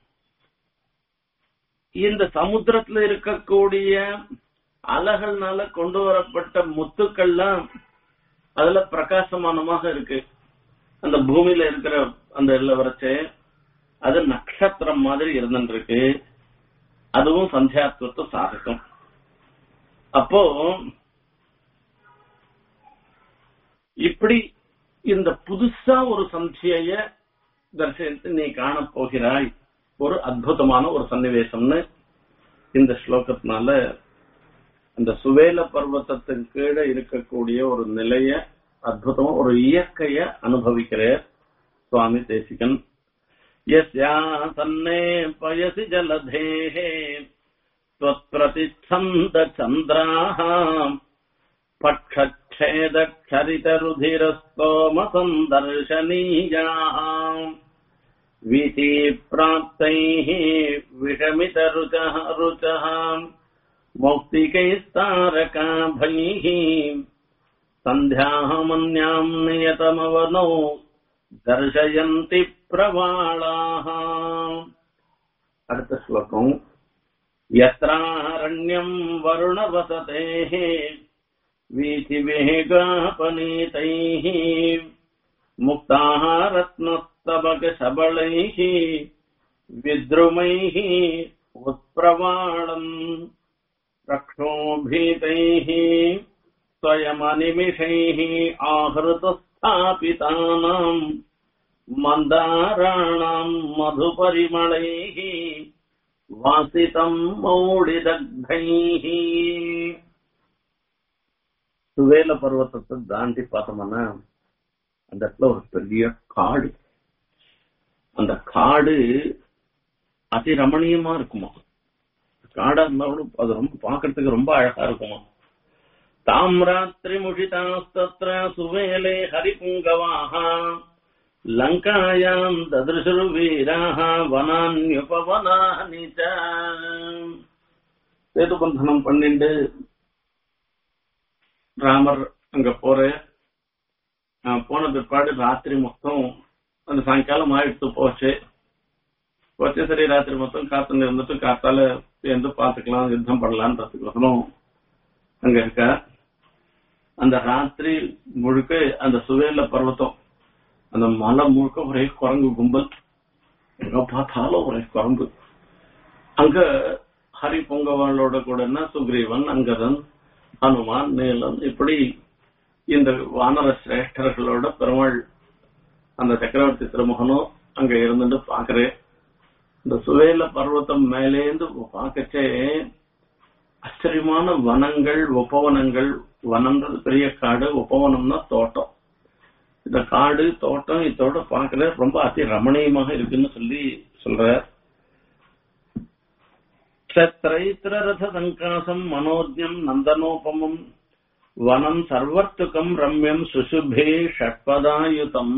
இந்த சமுத்திரத்துல இருக்கக்கூடிய அலைகள்னால கொண்டு வரப்பட்ட முத்துக்கள்லாம் அதுல பிரகாசமானமாக இருக்கு அந்த பூமியில இருக்கிற அந்த இதுல வரைச்சு அது நட்சத்திரம் மாதிரி இருந்துருக்கு அதுவும் சந்தியாத்துவத்தை சாதிக்கும் அப்போ இப்படி இந்த புதுசா ஒரு சந்திய தரிசனத்தை நீ காண போகிறாய் ஒரு அற்புதமான ஒரு சன்னிவேசம்னு இந்த ஸ்லோகத்தினால அந்த சுவேல பர்வத்தத்தின் கீழே இருக்கக்கூடிய ஒரு நிலைய அற்புதமா ஒரு இயற்கைய அனுபவிக்கிறார் சுவாமி தேசிகன் यस्यासन्ने पयसि जलधेः त्वत्प्रतिच्छन्द चन्द्राः पक्षच्छेदक्षरितरुधिरस्तोमसन्दर्शनीयाः वीतिप्राप्तैः विषमितरुचः रुचः मौक्तिकैस्तारकाभैः सन्ध्याः मन्याम् नियतमवनौ दर्शयन्ति प्रवाळाः அடுத்த ஸ்லோகம் यत्रारण्यम् वरुणवसतेः वीथिवेगापनीतैः मुक्ताः रत्नस्तबकशबलैः विद्रुमैः उत्प्रवाळम् रक्षोभीतैः स्वयमनिमिषैः आहृतस्थापितानाम् मन्दाराणाम् मधुपरिमलैः வாசிதம் மௌடிதக்தைஹி சுவேல பர்வத்தத்தை தாண்டி பார்த்தோம்னா அந்த இடத்துல ஒரு பெரிய காடு அந்த காடு அதி ரமணீயமா இருக்குமா காடா இருந்தாலும் அது ரொம்ப பாக்குறதுக்கு ரொம்ப அழகா இருக்குமா தாம்ராத்திரி முஷிதாஸ்தத்ர சுவேலே ஹரிபுங்கவாக லங்காயாம் ததிருஷரு வீராக வனான்யுபவனானி சேதுபந்தனம் பண்ணிண்டு ராமர் அங்க போற போன பிற்பாடு ராத்திரி மொத்தம் அந்த சாயங்காலம் ஆயிடுத்து போச்சு போச்சு சரி ராத்திரி மொத்தம் காத்துல இருந்துட்டு காத்தால சேர்ந்து பாத்துக்கலாம் யுத்தம் பண்ணலான்றதுக்கோசரம் அங்க இருக்க அந்த ராத்திரி முழுக்க அந்த சுவேல பர்வத்தம் அந்த மலை முழுக்க ஒரே குரங்கு கும்பல் எங்க பார்த்தாலும் ஒரே குரங்கு அங்க ஹரி பொங்கவாளோட கூடனா சுக்ரீவன் அங்கதன் ஹனுமான் நீலன் இப்படி இந்த வானர சிரேஷ்டர்களோட பெருமாள் அந்த சக்கரவர்த்தி திருமகனும் அங்க இருந்துட்டு பாக்குறேன் இந்த சுவேல பர்வத்தம் மேலேந்து பார்க்கச்சே ஆச்சரியமான வனங்கள் உபவனங்கள் வனன்றது பெரிய காடு உபவனம்னா தோட்டம் இந்த காடு தோட்டம் இதோட பாக்குற ரொம்ப அதி ரமணீயமாக இருக்குன்னு சொல்லி சொல்ற க்ஷத்ரைத்திர ரத சங்காசம் மனோஜம் நந்தனோபமம் வனம் சர்வர்த்துகம் ரம்யம் சுசுபே ஷட்பதாயுதம்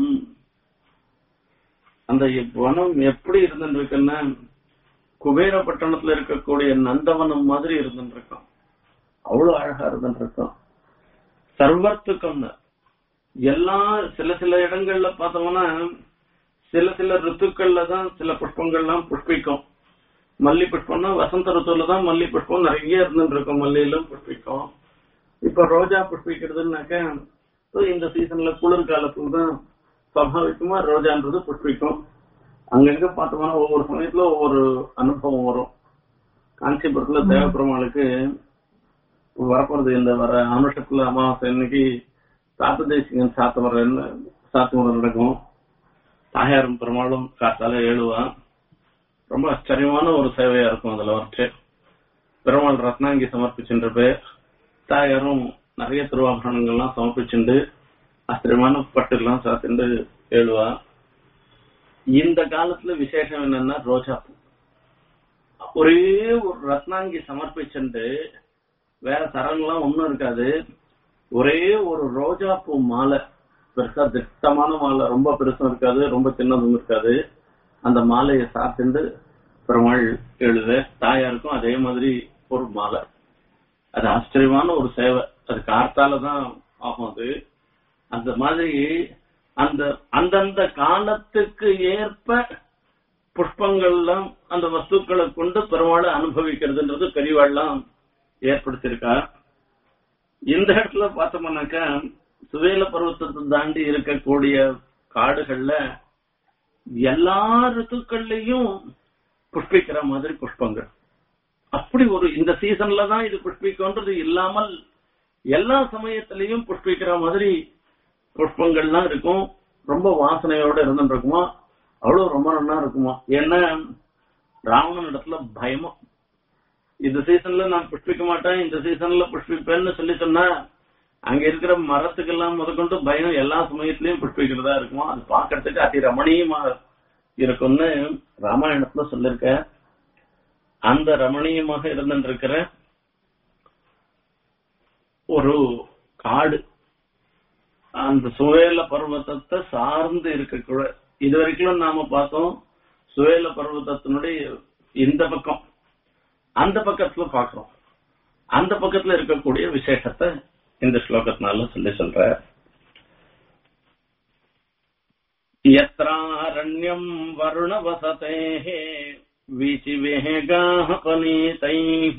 அந்த வனம் எப்படி இருந்துருக்குன்னா குபேர பட்டணத்துல இருக்கக்கூடிய நந்தவனம் மாதிரி இருந்துருக்கும் அவ்வளவு அழகா இருந்துருக்கும் சர்வர்த்துக்கம்னு எல்லா சில சில இடங்கள்ல பார்த்தோம்னா சில சில ரித்துக்கள்ல தான் சில புஷ்பங்கள்லாம் புஷ்பிக்கும் மல்லி புஷ்பம்னா வசந்த ருத்துவில தான் மல்லி புஷ்பம் நிறைய இருந்துட்டு இருக்கும் மல்லியிலும் புஷ்பிக்கும் இப்ப ரோஜா புஷ்பிக்கிறதுனாக்க so இந்த சீசன்ல குளிர் காலத்துல தான் சுவாபாவிகமா ரோஜான்றது புஷ்பிக்கும் அங்கங்க பார்த்தோம்னா ஒவ்வொரு சமயத்துல ஒவ்வொரு அனுபவம் வரும் காஞ்சிபுரத்துல தேவப்பெருமாளுக்கு வரப்போறது இந்த வர அனுஷத்துல அமாவாசை இன்னைக்கு சாத்து தேசிகன் சாத்து முறை சாத்து முறை நடக்கும் தாயாரும் பெருமாளும் காத்தால எழுவான் ரொம்ப ஆச்சரியமான ஒரு சேவையா இருக்கும் அதுல வச்சு பெருமாள் ரத்னாங்கி சமர்ப்பிச்சுட்டு தாயாரும் நிறைய திருவாபரணங்கள்லாம் சமர்ப்பிச்சுண்டு ஆச்சரியமான பட்டுலாம் சாத்திண்டு எழுவா இந்த காலத்துல விசேஷம் என்னன்னா ரோஜா பூ ஒரே ஒரு ரத்னாங்கி சமர்ப்பிச்சுண்டு வேற சரங்கெல்லாம் ஒண்ணும் இருக்காது ஒரே ஒரு ரோஜா பூ மாலை பெருசா திட்டமான மாலை ரொம்ப பெருசும் இருக்காது ரொம்ப சின்னதும் இருக்காது அந்த மாலையை சாப்பிட்டு பெருமாள் எழுத தாயாருக்கும் அதே மாதிரி ஒரு மாலை அது ஆச்சரியமான ஒரு சேவை அது கார்த்தால தான் ஆகும் அது அந்த மாதிரி அந்த அந்தந்த காலத்துக்கு ஏற்ப புஷ்பங்கள்லாம் அந்த வஸ்துக்களை கொண்டு பெருமாளை அனுபவிக்கிறதுன்றது பெரியவாள்லாம் ஏற்படுத்தியிருக்கா இந்த இடத்துல பார்த்தோம்னாக்கா சுவேல பருவத்தை தாண்டி இருக்கக்கூடிய காடுகள்ல எல்லா ரித்துக்கள்லயும் புஷ்பிக்கிற மாதிரி புஷ்பங்கள் அப்படி ஒரு இந்த சீசன்ல தான் இது புஷ்பிக்கும்ன்றது இல்லாமல் எல்லா சமயத்திலையும் புஷ்பிக்கிற மாதிரி புஷ்பங்கள்லாம் இருக்கும் ரொம்ப வாசனையோட இருந்துட்டு இருக்குமா அவ்வளவு ரொம்ப நல்லா இருக்குமா ஏன்னா ராவணன் இடத்துல பயமா இந்த சீசன்ல நான் புஷ்பிக்க மாட்டேன் இந்த சீசன்ல புஷ்பிப்பேன்னு சொல்லி சொன்னா அங்க இருக்கிற மரத்துக்கெல்லாம் முதற்கொண்டு பயம் எல்லா சமயத்திலயும் புஷ்பிக்கிறதா இருக்குமா அது பாக்குறதுக்கு அதி ரமணீயமா இருக்கும்னு ராமாயணத்துல சொல்லிருக்க அந்த ரமணீயமாக இருந்துட்டு இருக்கிற ஒரு காடு அந்த சுவேல பர்வதத்தை சார்ந்து இருக்கக்கூட இது வரைக்கும் நாம பார்த்தோம் சுவேல பர்வதத்தினுடைய இந்த பக்கம் அந்த பக்கத்துல பாக்குறோம் அந்த பக்கத்துல இருக்கக்கூடிய விசேஷத்தை இந்த ஸ்லோகத்தினால சொல்லி சொல்ற யத்ராரண்யம் வருண வசதே வீசி வேகாः பனீதைः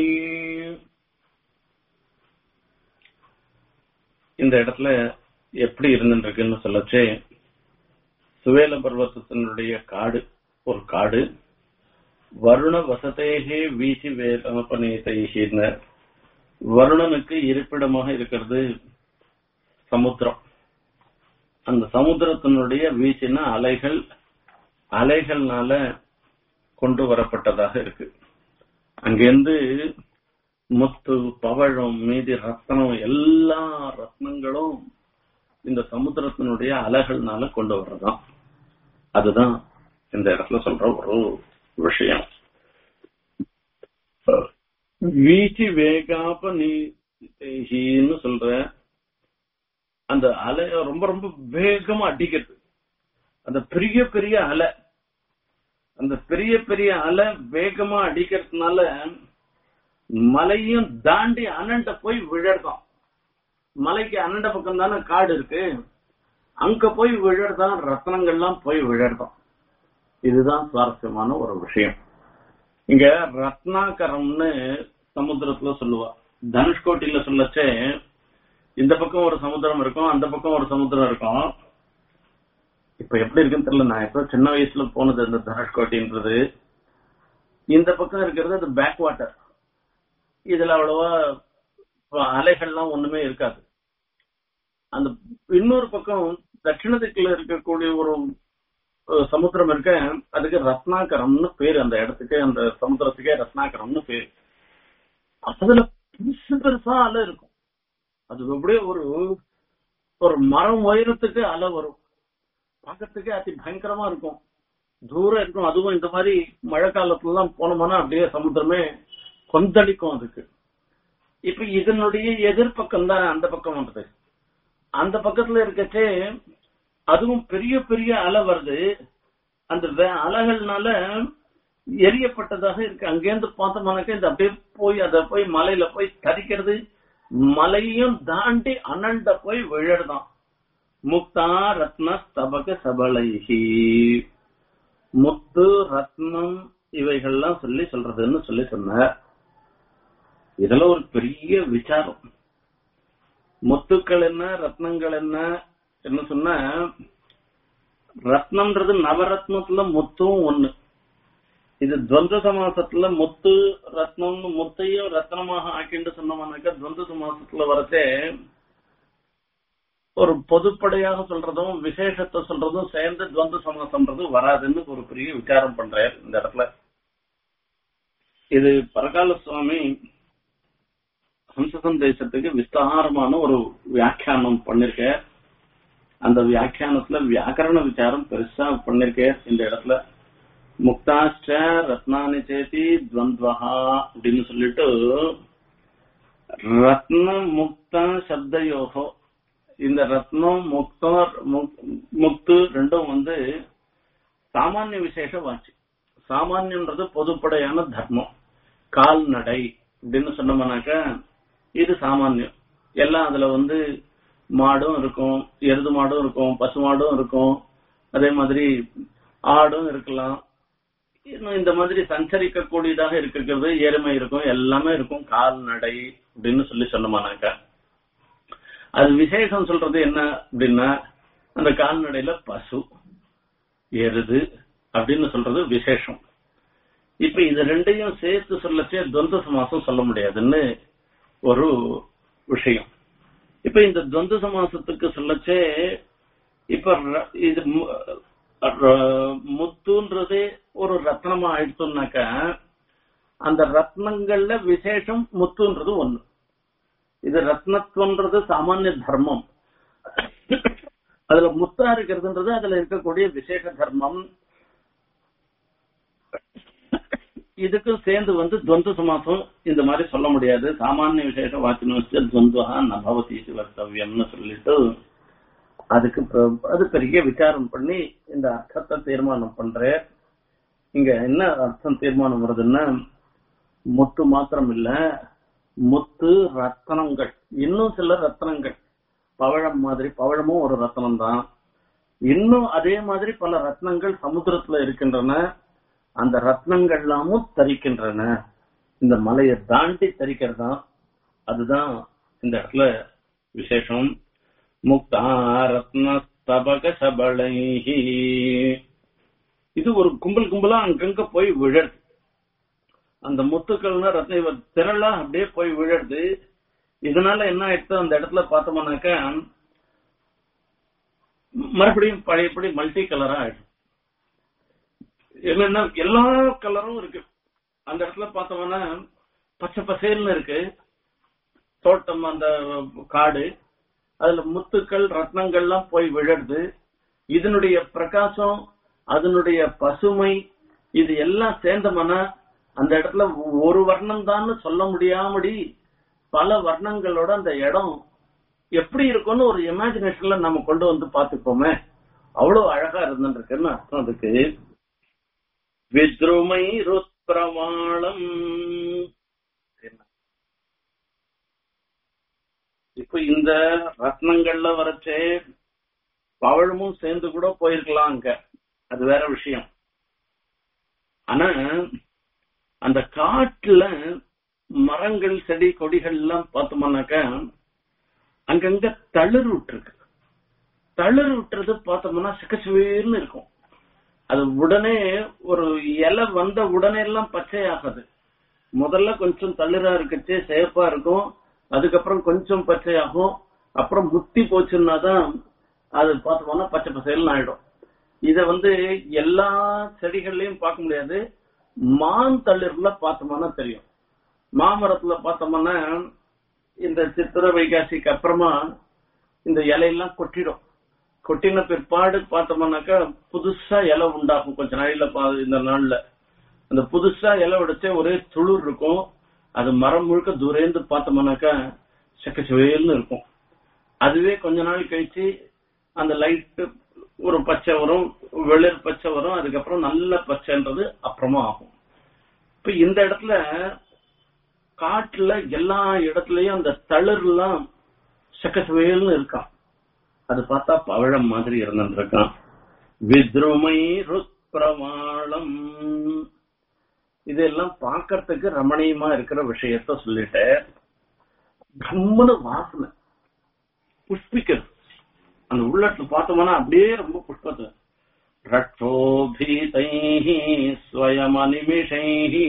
இந்த இடத்துல எப்படி இருந்துருக்குன்னு சொல்லச்சே சுவேல பர்வதத்தினுடைய காடு ஒரு காடு வருண வசதேகே வீசி வேகமபனீதைகின்னு வருணனுக்கு இருப்பிடமாக இருக்கிறது சமுத்திரம் அந்த சமுத்திரத்தினுடைய வீசின அலைகள் அலைகள்னால கொண்டு வரப்பட்டதாக இருக்கு அங்கிருந்து முத்து பவழம் மீதி ரத்னம் எல்லா ரத்னங்களும் இந்த சமுத்திரத்தினுடைய அலைகள்னால கொண்டு வர்றதாம் அதுதான் இந்த இடத்துல சொல்ற ஒரு விஷயம் வீச்சு வேகாப்ப நீன்னு சொல்ற அந்த அலை ரொம்ப ரொம்ப வேகமா அடிக்கிறது அந்த பெரிய பெரிய அலை அந்த பெரிய பெரிய அலை வேகமா அடிக்கிறதுனால மலையும் தாண்டி அனண்ட போய் விழறதாம் மலைக்கு அனண்ட பக்கம் தானே காடு இருக்கு அங்க போய் விழறதான் ரத்னங்கள்லாம் போய் விழறதாம் இதுதான் சுவாரஸ்யமான ஒரு விஷயம் இங்க ரத்னாகரம்னு சமுத்திரத்துல சொல்லுவா தனுஷ்கோட்டில சொல்லச்சே இந்த பக்கம் ஒரு சமுத்திரம் இருக்கும் அந்த பக்கம் ஒரு சமுத்திரம் இருக்கும் இப்ப எப்படி இருக்குன்னு தெரியல நான் எப்ப சின்ன வயசுல போனது இந்த தனுஷ்கோட்டின்றது இந்த பக்கம் இருக்கிறது அது பேக் வாட்டர் இதுல அவ்வளவா அலைகள்லாம் ஒண்ணுமே இருக்காது அந்த இன்னொரு பக்கம் தட்சிண திக்குல இருக்கக்கூடிய ஒரு சமுத்திரம் இருக்க அதுக்கு ரத்னாகரம்னு பேரு அந்த இடத்துக்கு அந்த சமுத்திரத்துக்கே ரத்னாகரம்னு பேரு அதுல பெருசு பெருசா அலை இருக்கும் அது அப்படியே ஒரு ஒரு மரம் உயரத்துக்கு அலை வரும் பார்க்கறதுக்கே அதி பயங்கரமா இருக்கும் தூரம் இருக்கும் அதுவும் இந்த மாதிரி மழை காலத்துல எல்லாம் போனோம்னா அப்படியே சமுத்திரமே கொந்தளிக்கும் அதுக்கு இப்ப இதனுடைய எதிர்பக்கம் தான் அந்த பக்கம் வந்தது அந்த பக்கத்துல இருக்கச்சே அதுவும் பெரிய பெரிய அலை வருது அந்த அலைகள்னால எரியப்பட்டதாக இருக்கு அங்கேருந்து பார்த்தோம்னாக்க இந்த அப்படியே போய் அதை போய் மலையில போய் தரிக்கிறது மலையும் தாண்டி அனண்ட போய் விழறதான் முக்தா ரத்ன ஸ்தபக சபலைஹி முத்து ரத்னம் இவைகள்லாம் சொல்லி சொல்றதுன்னு சொல்லி சொன்னார் இதுல ஒரு பெரிய விசாரம் முத்துக்கள் என்ன ரத்னங்கள் என்ன என்ன சொன்னா ரத்னம்ன்றது நவரத்னத்துல முத்தும் ஒண்ணு இது துவந்த சமாசத்துல முத்து ரத்னம்னு முத்தையும் ரத்னமாக ஆக்கிண்டு சொன்னோம்னாக்கா துவந்த சமாசத்துல வரச்சே ஒரு பொதுப்படையாக சொல்றதும் விசேஷத்தை சொல்றதும் சேர்ந்து துவந்த சமாசம்ன்றது வராதுன்னு ஒரு பெரிய விசாரம் பண்றாரு இந்த இடத்துல இது பரகால சுவாமி ஹம்ச சந்தேசத்துக்கு விஸ்தாரமான ஒரு வியாக்கியானம் பண்ணிருக்க அந்த வியாக்கியானத்துல வியாக்கரண விசாரம் பெருசா பண்ணிருக்க இந்த இடத்துல முக்தாஷ்ட ரத்னானி சேதி துவந்த்வஹா அப்படின்னு சொல்லிட்டு ரத்ன முக்த சப்தயோகோ இந்த ரத்னம் முக்தம் முக்து ரெண்டும் வந்து சாமானிய விசேஷ வாட்சி சாமானியன்றது பொதுப்படையான தர்மம் கால்நடை அப்படின்னு சொன்னோம்னாக்கா இது சாமானியம் எல்லாம் அதுல வந்து மாடும் இருக்கும் எருது மாடும் இருக்கும் பசு மாடும் இருக்கும் அதே மாதிரி ஆடும் இருக்கலாம் இன்னும் இந்த மாதிரி சஞ்சரிக்க கூடியதாக இருக்கிறது எருமை இருக்கும் எல்லாமே இருக்கும் கால்நடை அப்படின்னு சொல்லி சொன்னோம்னாக்கா அது விசேஷம் சொல்றது என்ன அப்படின்னா அந்த கால்நடையில பசு எருது அப்படின்னு சொல்றது விசேஷம் இப்ப இது ரெண்டையும் சேர்த்து சொல்லச்சே துவந்த சமாசம் சொல்ல முடியாதுன்னு ஒரு விஷயம் இப்ப இந்த துவந்த சமாசத்துக்கு சொல்லச்சே இப்ப இது முத்துன்றதே ஒரு ரத்னமா ஆயிடுச்சுனாக்கா அந்த ரத்னங்கள்ல விசேஷம் முத்துன்றது ஒண்ணு இது ரத்னத்துவன்றது சாமானிய தர்மம் அதுல முத்தா இருக்கிறதுன்றது அதுல இருக்கக்கூடிய விசேஷ தர்மம் இதுக்கும் சேர்ந்து வந்து துவந்த சமாசம் இந்த மாதிரி சொல்ல முடியாது சாமானிய விசேஷ வாக்கியம் துவந்துவா நபவதி வர்த்தவியம்னு சொல்லிட்டு அதுக்கு அது பெரிய விசாரம் பண்ணி இந்த அர்த்தத்தை தீர்மானம் பண்ற இங்க என்ன அர்த்தம் தீர்மானம் வருதுன்னா முத்து மாத்திரம் இல்ல முத்து ரத்தனங்கள் இன்னும் சில ரத்தனங்கள் பவழம் மாதிரி பவழமும் ஒரு ரத்தனம் தான் இன்னும் அதே மாதிரி பல ரத்னங்கள் சமுத்திரத்துல இருக்கின்றன அந்த ரத்னங்கள் எல்லாமும் தரிக்கின்றன இந்த மலையை தாண்டி தரிக்கிறதா அதுதான் இந்த இடத்துல விசேஷம் முக்தா ரத்ன தபக சபலைஹி இது ஒரு கும்பல் கும்பலா அங்கங்க போய் விழருது அந்த முத்துக்கள்னா ரத்ன திரளா அப்படியே போய் விழருது இதனால என்ன ஆயிடுச்சு அந்த இடத்துல பார்த்தோம்னாக்கா மறுபடியும் பழையபடி மல்டி கலரா ஆயிடும் என்னன்னா எல்லா கலரும் இருக்கு அந்த இடத்துல பார்த்தோம்னா பச்சை பசேல்னு இருக்கு தோட்டம் அந்த காடு அதுல முத்துக்கள் ரத்னங்கள்லாம் போய் விழருது இதனுடைய பிரகாசம் அதனுடைய பசுமை இது எல்லாம் சேர்ந்தோம்னா அந்த இடத்துல ஒரு வர்ணம் தான் சொல்ல முடியாமடி பல வர்ணங்களோட அந்த இடம் எப்படி இருக்கும்னு ஒரு இமேஜினேஷன்ல நம்ம கொண்டு வந்து பாத்துக்கோமே அவ்வளவு அழகா இருந்துருக்குன்னு அர்த்தம் அதுக்கு வித்ருமை ருத்ரவாளம் இப்ப இந்த ரத்னங்கள்ல வரச்சே பவழமும் சேர்ந்து கூட போயிருக்கலாம் அங்க அது வேற விஷயம் ஆனா அந்த காட்டுல மரங்கள் செடி கொடிகள் எல்லாம் பார்த்தோம்னாக்கா அங்கங்க தளிர் விட்டுருக்கு தளிர் விட்டுறது பார்த்தோம்னா சிக்கச்சுவேர்னு இருக்கும் அது உடனே ஒரு இலை வந்த உடனே எல்லாம் பச்சையாகாது முதல்ல கொஞ்சம் தளிரா இருக்கச்சே சேப்பா இருக்கும் அதுக்கப்புறம் கொஞ்சம் பச்சையாகும் அப்புறம் முத்தி போச்சுன்னா தான் அது பார்த்தோம்னா பச்சை பசேல்னு ஆயிடும் இத வந்து எல்லா செடிகள்லயும் பார்க்க முடியாது மான் தளிர்ல பார்த்தோம்னா தெரியும் மாமரத்துல பார்த்தோம்னா இந்த சித்திர வைகாசிக்கு அப்புறமா இந்த இலையெல்லாம் கொட்டிடும் கொட்டின பிற்பாடு பார்த்தோம்னாக்கா புதுசா இலை உண்டாகும் கொஞ்ச நாளையில இந்த நாள்ல அந்த புதுசா இலை உடைச்சே ஒரே துளிர் இருக்கும் அது மரம் முழுக்க தூரேந்து பார்த்தோம்னாக்கா செக்கச்சுவேல்னு இருக்கும் அதுவே கொஞ்ச நாள் கழிச்சு அந்த லைட்டு ஒரு பச்சை வரும் வெளிர் பச்சை வரும் அதுக்கப்புறம் நல்ல பச்சைன்றது அப்புறமா ஆகும் இப்ப இந்த இடத்துல காட்டுல எல்லா இடத்துலயும் அந்த தளிர்லாம் செக்கச்சுவேல்னு இருக்கான் அது பார்த்தா பவழம் மாதிரி இருந்திருக்கான் வித்ருமை ருத்பிரமாளம் இதெல்லாம் பார்க்கறதுக்கு ரமணீயமா இருக்கிற விஷயத்த சொல்லிட்டு கம்முன்னு வாசனை புஷ்பிக்கிறது அந்த உள்ளத்துல பார்த்தோம்னா அப்படியே ரொம்ப புஷ்பத்தை ரட்சோபீதைः स्वयमनिमिषैः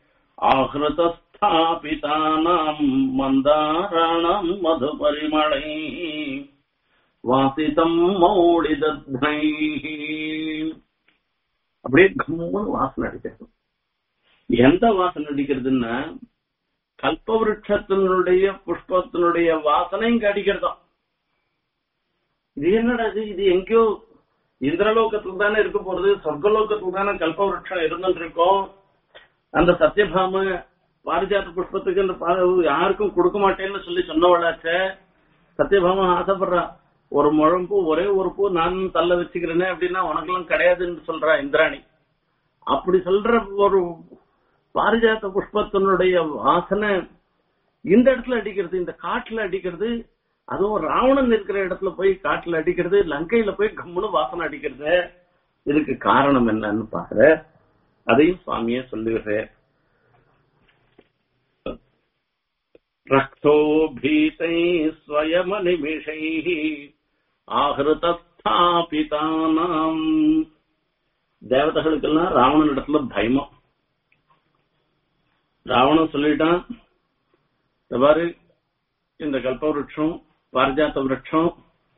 आहृतस्थापितानाम् मन्दाराणाम् मधुपरिमळैः வாசிதம் மௌடிதத்னைः அப்படியே கம்முன்னு வாசனை அடிக்கிறது எந்த வாசனை அடிக்கிறதுன்னா கல்பவருஷத்தினுடைய புஷ்பத்தினுடைய வாசனை இங்க அடிக்கிறதா இது என்னடா இது இது எங்கேயோ இந்திரலோகத்துல தானே இருக்க போறது சொர்க்கலோகத்துல தானே கல்பவருஷம் இருந்துட்டு இருக்கோம் அந்த சத்யபாம பாரிஜாத புஷ்பத்துக்கு இந்த பா- யாருக்கும் கொடுக்க மாட்டேன்னு சொல்லி சொன்னவளாச்ச சத்யபாமா ஆசைப்படுறா ஒரு முழம் பூ ஒரே ஒரு பூ நான் தள்ள வச்சுக்கிறேனே அப்படின்னா உனக்கெல்லாம் கிடையாதுன்னு சொல்றா இந்திராணி அப்படி சொல்ற ஒரு பாரிஜாத புஷ்பத்தினுடைய வாசனை இந்த இடத்துல அடிக்கிறது இந்த காட்டுல அடிக்கிறது அதுவும் ராவணன் இருக்கிற இடத்துல போய் காட்டுல அடிக்கிறது லங்கையில போய் கம்முன்னு வாசனை அடிக்கிறது இதுக்கு காரணம் என்னன்னு பாக்குற அதையும் சுவாமியே சொல்லுகிறேன் ரக்ஷோபீதை ஸ்வயமனிமிஷைः ஆஹிருதஸ்தாபிதானாம் தேவதைகளுக்கெல்லாம் ராவணன் இடத்துல பயமம் ராவணன் சொல்லிட்டான் இந்த பாரு இந்த கல்ப விருட்சம் பாரிஜாத்த விருட்சம்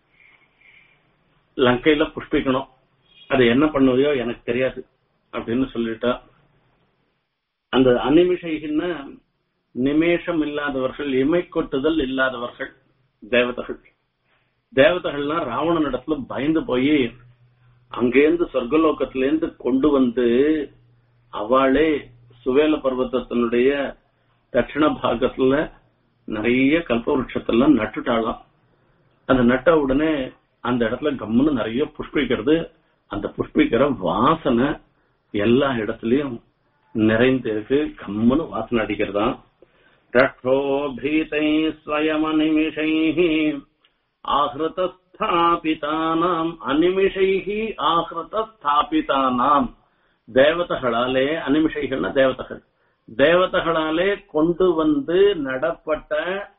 லங்கையில புஷ்பிக்கணும் அது என்ன பண்ணுவையோ எனக்கு தெரியாது அப்படின்னு சொல்லிட்டா அந்த அனிமிஷைகின்னா நிமேஷம் இல்லாதவர்கள் இமை கொட்டுதல் இல்லாதவர்கள் தேவதைகள் தேவதைகள்லாம் ராவணன் இடத்துல பயந்து போய் அங்கேருந்து சொர்க்கலோகத்திலேருந்து கொண்டு வந்து அவளே சுவேல பர்வதத்தினுடைய தட்சிண பாகத்துல நிறைய கல்பவருஷத்தெல்லாம் நட்டுட்டாளாம் அந்த நட்ட உடனே அந்த இடத்துல கம்முன்னு நிறைய புஷ்பிக்கிறது அந்த புஷ்பிக்கிற வாசனை எல்லா இடத்துலயும் நிறைந்து இருக்கு கம்முன்னு வாசனை அடிக்கிறதாம் ரட்சோபீதை ஸ்வயமனிமிஷைः ஆஹிருதஸ்தாபிதானாம் அனிமிஷைः ஆஹிருதஸ்தாபிதானாம் தேவதைகளாலே அனிமிஷைகள்னா தேவதைகள் தேவதைகளாலே கொண்டு வந்து நடப்பட்ட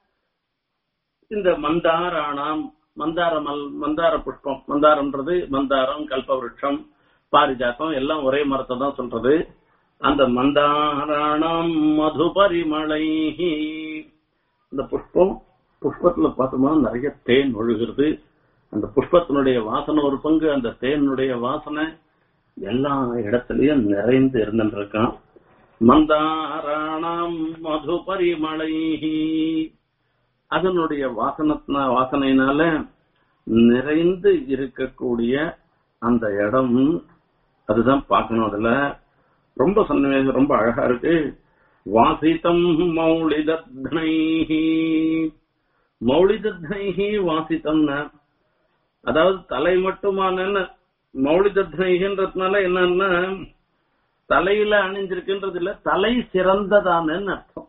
இந்த மந்தாராணாம் மந்தார மல் மந்தார புஷ்பம் மந்தாரம்ன்றது மந்தாரம் கல்பவருஷம் பாரிஜாத்தம் எல்லாம் ஒரே மரத்தை தான் சொல்றது அந்த மந்தாராணாம் மது பரிமளை இந்த புஷ்பம் புஷ்பத்துல பார்த்தோம்னா நிறைய தேன் ஒழுகிறது அந்த புஷ்பத்தினுடைய வாசனை ஒரு பங்கு அந்த தேனுடைய வாசனை எல்லா இடத்துலயும் நிறைந்து இருந்துருக்கான் மந்தாராணாம் மது பரிமளை அதனுடைய வாசனத்தின வாசனையினால நிறைந்து இருக்கக்கூடிய அந்த இடம் அதுதான் பார்க்கணும் அதுல ரொம்ப சன்னிவேசம் ரொம்ப அழகா இருக்கு வாசிதம் மௌலிதத்னைஹி மௌலிதத்னைஹி வாசித்தம்னா அதாவது தலை மட்டுமான மௌலிதத்னைகின்றதுனால என்னன்னா தலையில அணிஞ்சிருக்குன்றது இல்ல தலை சிறந்ததானன்னு அர்த்தம்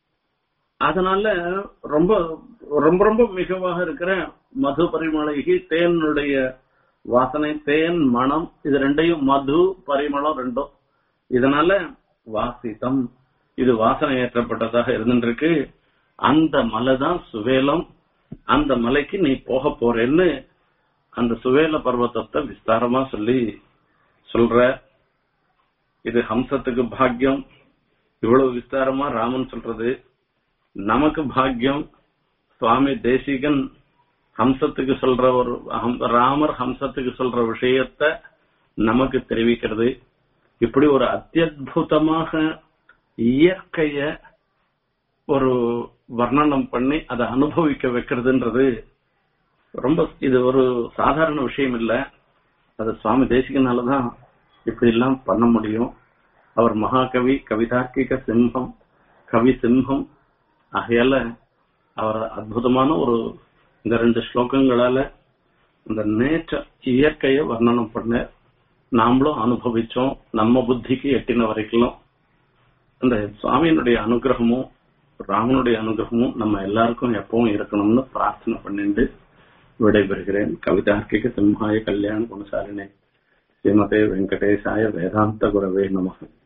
அதனால ரொம்ப ரொம்ப ரொம்ப மிகவாக இருக்கிற மது பரிமளைகி தேனுடைய வாசனை தேன் மனம் இது ரெண்டையும் மது பரிமளம் ரெண்டும் இதனால வாசித்தம் இது வாசனை ஏற்றப்பட்டதாக இருந்துருக்கு அந்த மலை தான் சுவேலம் அந்த மலைக்கு நீ போக போறேன்னு அந்த சுவேல பர்வதத்தை விஸ்தாரமா சொல்லி சொல்ற இது ஹம்சத்துக்கு பாக்கியம் இவ்வளவு விஸ்தாரமா ராமன் சொல்றது நமக்கு பாக்கியம் சுவாமி தேசிகன் ஹம்சத்துக்கு சொல்ற ஒரு ஹம்- ராமர் ஹம்சத்துக்கு சொல்ற விஷயத்த நமக்கு தெரிவிக்கிறது இப்படி ஒரு அத்தியுதமாக இயற்கைய ஒரு வர்ணனம் பண்ணி அதை அனுபவிக்க வைக்கிறதுன்றது ரொம்ப இது ஒரு சாதாரண விஷயம் இல்ல அது சுவாமி தேசிகனாலதான் இப்படி எல்லாம் பண்ண முடியும் அவர் மகாகவி கவிதார்க்கிக சிம்மம் கவி சிம்மம் ஆகையால அவர் அற்புதமான ஒரு இந்த ரெண்டு ஸ்லோகங்களால இந்த நேற்ற இயற்கையை வர்ணனம் பண்ண நாமளும் அனுபவிச்சோம் நம்ம புத்திக்கு எட்டின வரைக்கும் அந்த சுவாமியினுடைய அனுகிரகமும் ராமனுடைய அனுகிரகமும் நம்ம எல்லாருக்கும் எப்பவும் இருக்கணும்னு பிரார்த்தனை பண்ணிட்டு விடைபெறுகிறேன் கவிதார்க்கிக சிம்ஹாய கல்யாண குணசாலினே ஸ்ரீமதே வெங்கடேசாய வேதாந்த குரவே நமக